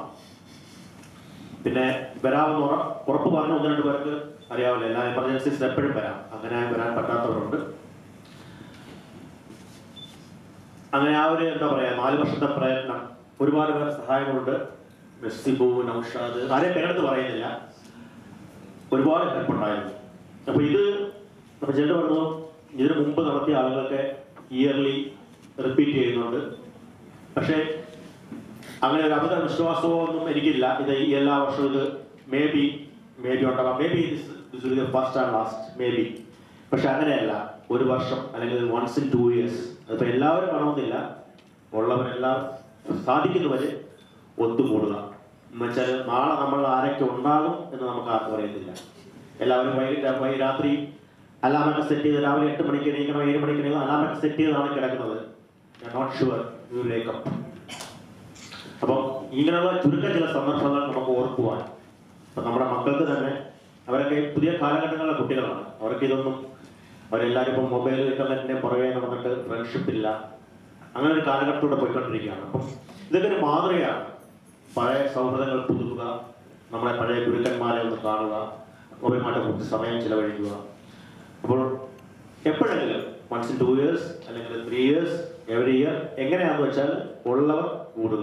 Speaker 9: പിന്നെ വരാമെന്ന് ഉറ ഉറപ്പ് പറഞ്ഞ ഒന്ന് രണ്ട് പേർക്ക് അറിയാവില്ല എല്ലാ എമർജൻസീസിൽ എപ്പോഴും വരാം അങ്ങനെ വരാൻ പറ്റാത്തവരുണ്ട് അങ്ങനെ ആ ഒരു എന്താ പറയാ നാല് വർഷത്തെ പ്രയത്നം ഒരുപാട് പേർ സഹായങ്ങളുണ്ട് മെസ്സിബു നൌഷാദ് ആരെയും പേരെടുത്ത് പറയുന്നില്ല ഒരുപാട് ഹെൽപ്പ് ഉണ്ടായിരുന്നു അപ്പൊ ഇത് അപ്പൊ ചേട്ടൻ പറഞ്ഞു ഇതിനു മുമ്പ് നടത്തിയ ആളുകളൊക്കെ ഇയർലി റിപ്പീറ്റ് ചെയ്യുന്നുണ്ട് പക്ഷേ അങ്ങനെ ഒരു അമിത വിശ്വാസമോ ഒന്നും എനിക്കില്ല ഇത് ഈ എല്ലാ വർഷവും ഇത് മേ ബി മേ ബി ഉണ്ടാകാം maybe first and last maybe പക്ഷെ അങ്ങനെയല്ല ഒരു വർഷം അല്ലെങ്കിൽ വൺസ് ഇൻ ടു ഇയേഴ്സ് അതിപ്പോൾ എല്ലാവരും വേണമെന്നില്ല ഉള്ളവരെല്ലാം സാധിക്കുന്നവരെ ഒത്തുകൂടുക എന്ന് വെച്ചാൽ നാളെ നമ്മൾ ആരൊക്കെ ഉണ്ടാകും എന്ന് നമുക്ക് ആർക്കും അറിയത്തില്ല എല്ലാവരും വൈകിട്ട് വൈ രാത്രി അലാമൊക്കെ സെറ്റ് ചെയ്ത് രാവിലെ എട്ട് മണിക്ക് എണീക്കണം ഏഴ് മണിക്ക് എണീക്കണം അലാമൊക്കെ സെറ്റ് ചെയ്താണ് കിടക്കുന്നത് നോട്ട് ഷുവർ യു ലേക്കപ്പ് അപ്പം ഇങ്ങനെയുള്ള ചുരുക്കം ചില സന്ദർഭങ്ങൾ നമുക്ക് ഓർക്കുവാൻ ഇപ്പം നമ്മുടെ മക്കൾക്ക് തന്നെ അവരൊക്കെ പുതിയ കാലഘട്ടങ്ങളിലെ കുട്ടികളാണ് അവർക്ക് ഇതൊന്നും അവരെല്ലാവരും ഇപ്പം മൊബൈൽ ഇന്റർനെറ്റിന്റെ പുറകെ നടന്നിട്ട് ഫ്രണ്ട്ഷിപ്പ് ഇല്ല അങ്ങനെ ഒരു കാലഘട്ടത്തിലൂടെ പോയിക്കൊണ്ടിരിക്കുകയാണ് അപ്പം ഇതൊക്കെ ഒരു മാതൃകയാണ് പഴയ സൗഹൃദങ്ങൾ പുതുക്കുക നമ്മളെ പഴയ ഗുരുക്കന്മാരെ ഒന്ന് കാണുക അവരുമായിട്ട് കുറച്ച് സമയം ചിലവഴിക്കുക അപ്പോൾ എപ്പോഴെങ്കിലും വൺസ് ഇൻ ടു ഇയേഴ്സ് അല്ലെങ്കിൽ ത്രീ ഇയേഴ്സ് എവറി ഇയർ എങ്ങനെയാണെന്ന് വെച്ചാൽ ഉള്ളവർ കൂടുക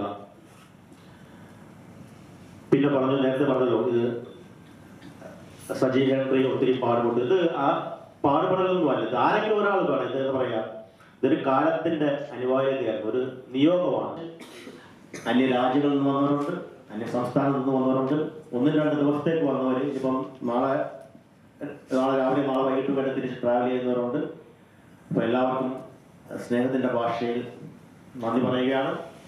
Speaker 9: പിന്നെ പറഞ്ഞു നേരത്തെ പറഞ്ഞല്ലോ ഇത് സജി ഹെൻറി ഒത്തിരി പാടുപെട്ടു ഇത് ആ പാടുപെടലൊന്നും അല്ല ഇത് ആരെങ്കിലും ഒരാൾ വേണം ഇത് എന്താ പറയാ ഇതൊരു കാലത്തിന്റെ അനിവാര്യതയാണ് ഒരു നിയോഗമാണ് അന്യ രാജ്യങ്ങളിൽ നിന്ന് വന്നവരുണ്ട് അന്യ സംസ്ഥാനത്ത് നിന്ന് വന്നവരുണ്ട് ഒന്നും രണ്ട് ദിവസത്തേക്ക് വന്നവർ ഇപ്പം നാളെ നാളെ രാവിലെ നാളെ വൈകിട്ട് വരെ തിരിച്ച് ട്രാവൽ ചെയ്യുന്നവരുണ്ട് അപ്പൊ എല്ലാവർക്കും സ്നേഹത്തിന്റെ ഭാഷയിൽ നന്ദി പറയുകയാണ്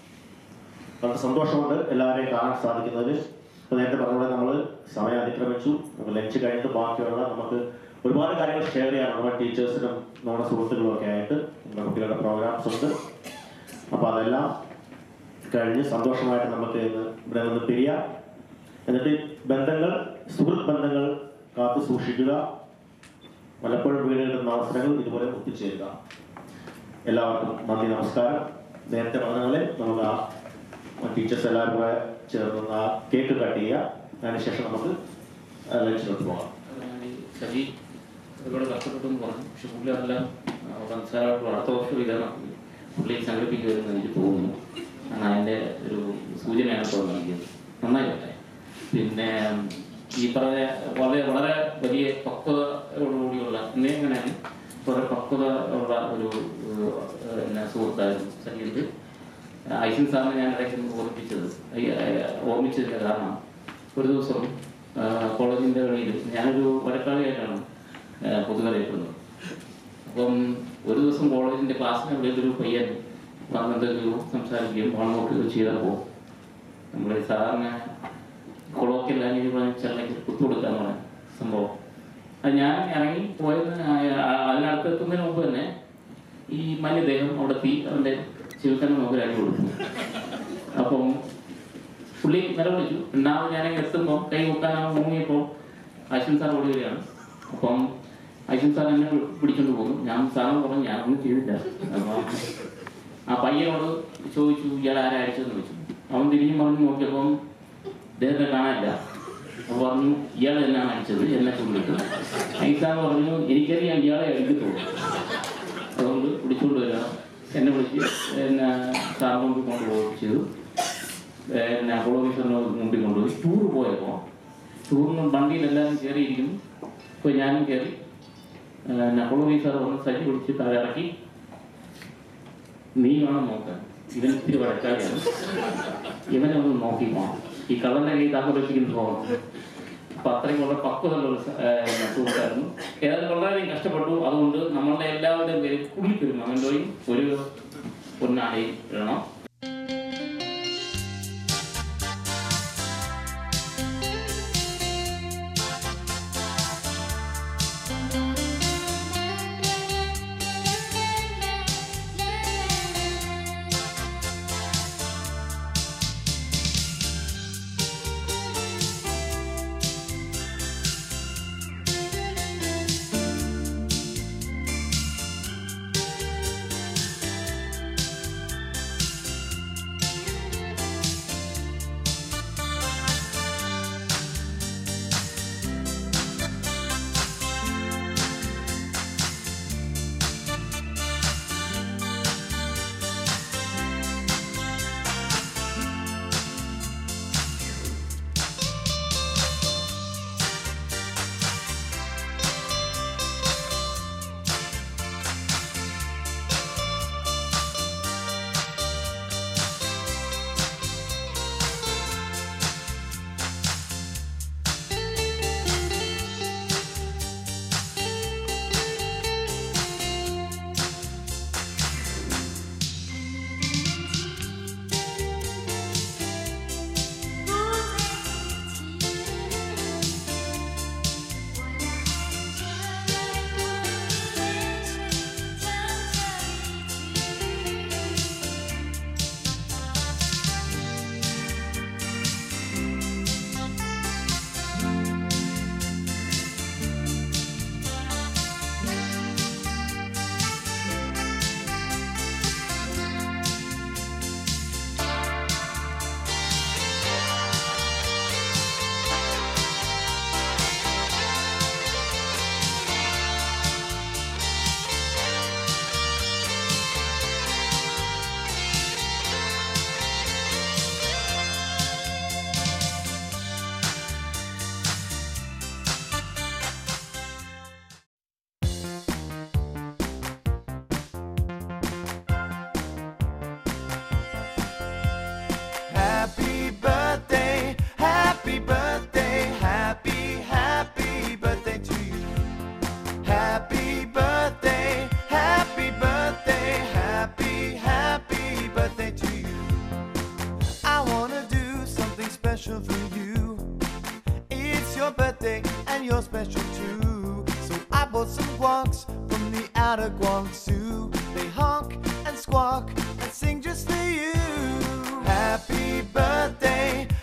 Speaker 9: വളരെ സന്തോഷമുണ്ട് എല്ലാവരെയും കാണാൻ സാധിക്കുന്നതിൽ ഇപ്പൊ നേരത്തെ പറഞ്ഞ പോലെ നമ്മൾ സമയം അതിക്രമിച്ചു നമുക്ക് ലഞ്ച് കഴിഞ്ഞിട്ട് ബാക്കിയുള്ള നമുക്ക് ഒരുപാട് കാര്യങ്ങൾ ഷെയർ ചെയ്യാൻ നമ്മുടെ ടീച്ചേഴ്സിനും നമ്മുടെ സുഹൃത്തുക്കളും ഒക്കെ ആയിട്ട് നമ്മുടെ കുട്ടികളുടെ പ്രോഗ്രാംസ് ഉണ്ട് അപ്പൊ അതെല്ലാം കഴിഞ്ഞ് സന്തോഷമായിട്ട് നമുക്ക് ഇന്ന് ഇവിടെ നിന്ന് പിരിയാം എന്നിട്ട് ബന്ധങ്ങൾ സുഹൃത്ത് ബന്ധങ്ങൾ കാത്തു സൂക്ഷിക്കുക പലപ്പോഴും വീട് കിട്ടുന്ന അവസരങ്ങൾ ഇതുപോലെ ഒത്തുചേരുക എല്ലാവർക്കും നന്ദി നമസ്കാരം നേരത്തെ പറഞ്ഞ പോലെ നമുക്ക് ആ ടീച്ചേഴ്സ് എല്ലാവരും കൂടെ ചേർന്ന് ആ കേക്ക് കട്ട് ചെയ്യുക അതിനുശേഷം നമുക്ക് ലഞ്ചിലോട്ട് പോകാം
Speaker 10: സജി ഒരുപാട് കഷ്ടപ്പെട്ടെന്ന് പറഞ്ഞു പക്ഷെ പുള്ളി അതെല്ലാം സംസാരമായിട്ടുള്ള അടുത്ത വർഷം ഇതാണ് പുള്ളി സംഘടിപ്പിക്കുമെന്ന് എനിക്ക് തോന്നുന്നു കാരണം അതിൻ്റെ ഒരു സൂചനയാണ് ഇപ്പോൾ നൽകിയത് നന്നായി പറ്റേ പിന്നെ ഈ പറഞ്ഞ വളരെ വളരെ വലിയ പക്വതയോടുകൂടിയുള്ള എങ്ങനെയാണ് വളരെ പക്വത ഉള്ള ഒരു ഏഹ്, എന്നാ സുഹൃത്തായിരുന്നു സജീന്ദ് ഐസിൻ സാറിനെ ഞാൻ ഇടയ്ക്ക് ഒന്ന് ഓർമ്മിപ്പിച്ചത് ഈ, ഏഹ്, ഓർമ്മിച്ചതിൻ്റെ കാരണം ഒരു ദിവസം ആഹ്, കോളേജിൻ്റെ വെളിയിൽ ഞാനൊരു വഴക്കാളിയായിട്ടാണ് ആഹ്, പൊതുവെ അറിയപ്പെടുന്നത് അപ്പം ഒരു ദിവസം കോളേജിൻ്റെ ക്ലാസ്സിന് വെളിയിൽ ഒരു പയ്യൻ വന്നെന്തെങ്കിലും സംസാരിക്കുകയും ഫോൺ നോക്കുകയോ ചെയ്തപ്പോൾ നമ്മൾ സാറിന് കൊളോക്കിയൽ ലാംഗ്വേജ് പറഞ്ഞ ചെല്ലെങ്കിൽ കുത്തുകൊടുക്കാന്നാണ് സംഭവം അത് ഞാൻ ഇറങ്ങി പോയതിന് ആ- ആ- അതിനടുത്തെത്തുന്നതിന് മുമ്പ് തന്നെ ഈ മന്യദേഹം അവിടെ തീ അവൻ്റെ ചിൽക്കനെ നമുക്ക് അടി കൊടുത്തു അപ്പം പുള്ളി നിലവിളിച്ചു രണ്ടാമത് ഞാൻ എത്തുമ്പോൾ കൈ വെക്കാൻ മുങ്ങിയപ്പോൾ അശ്വിൻ സാർ ഓടി വരികയാണ് അപ്പം അശ്വിൻ സാർ എന്നെ പി- പിടിച്ചോണ്ട് പോകുന്നു ഞാൻ സാറിന് പറഞ്ഞു ഞാനൊന്നും ചെയ്തില്ല അപ്പം ആ പയ്യനോട് ചോദിച്ചു ഇയാൾ ആരാ അടിച്ചതെന്ന് ചോദിച്ചു അവൻ തിരിഞ്ഞു പറഞ്ഞു നോക്കിയപ്പം ഇദ്ദേഹത്തെ കാണാനില്ല അപ്പോൾ പറഞ്ഞു ഇയാൾ എന്നാണ് അടിച്ചത് എന്നെ ചൂണ്ടിട്ടു ഐസാർ പറഞ്ഞു എനിക്കറിയാം ഇയാളെ അടിക്കത്തുള്ളൂ അതുകൊണ്ട് പിടിച്ചുകൊണ്ട് വരിക എന്നെ വിളിച്ച് എന്നെ സാറിന് മുമ്പിൽ കൊണ്ടുപോയി ചെയ്തു പിന്നെ അപ്പോളോ ഓഫീസറിന് മുമ്പിൽ കൊണ്ടുപോയി ടൂർ പോയപ്പോൾ ടൂറിന് വണ്ടിയിൽ എല്ലാവരും കയറിയിരിക്കുന്നു ഇപ്പോൾ ഞാനും കയറി പിന്നെ അപ്പോളോ ഓഫീസർ വന്ന് സജി പിടിച്ച് താഴെ ഇറക്കി നീ വേണം നോക്കാൻ ഇവൻ ഇത്തിരി വഴക്കാളിയാണ് ഇവനെ ഒന്ന് നോക്കി പോകണം ഈ കള്ളന്റെ കൈ താക്കോലിപ്പിക്കുന്ന പോകണം അപ്പൊ അത്രയും വളരെ പക്വതയുള്ള ഒരു സ- ഏഹ് സുഹൃത്തായിരുന്നു ഏതായാലും വളരെയധികം കഷ്ടപ്പെട്ടു അതുകൊണ്ട് നമ്മളുടെ എല്ലാവരുടെയും പേര് കുടിപ്പെരും അവൻ്റെയും ഒരു പൊന്നാടി ഇടണം
Speaker 8: Thank
Speaker 15: birthday and you're special too. So I bought some guacs from the outer Guangzhou. They honk and squawk and sing just for you. Happy birthday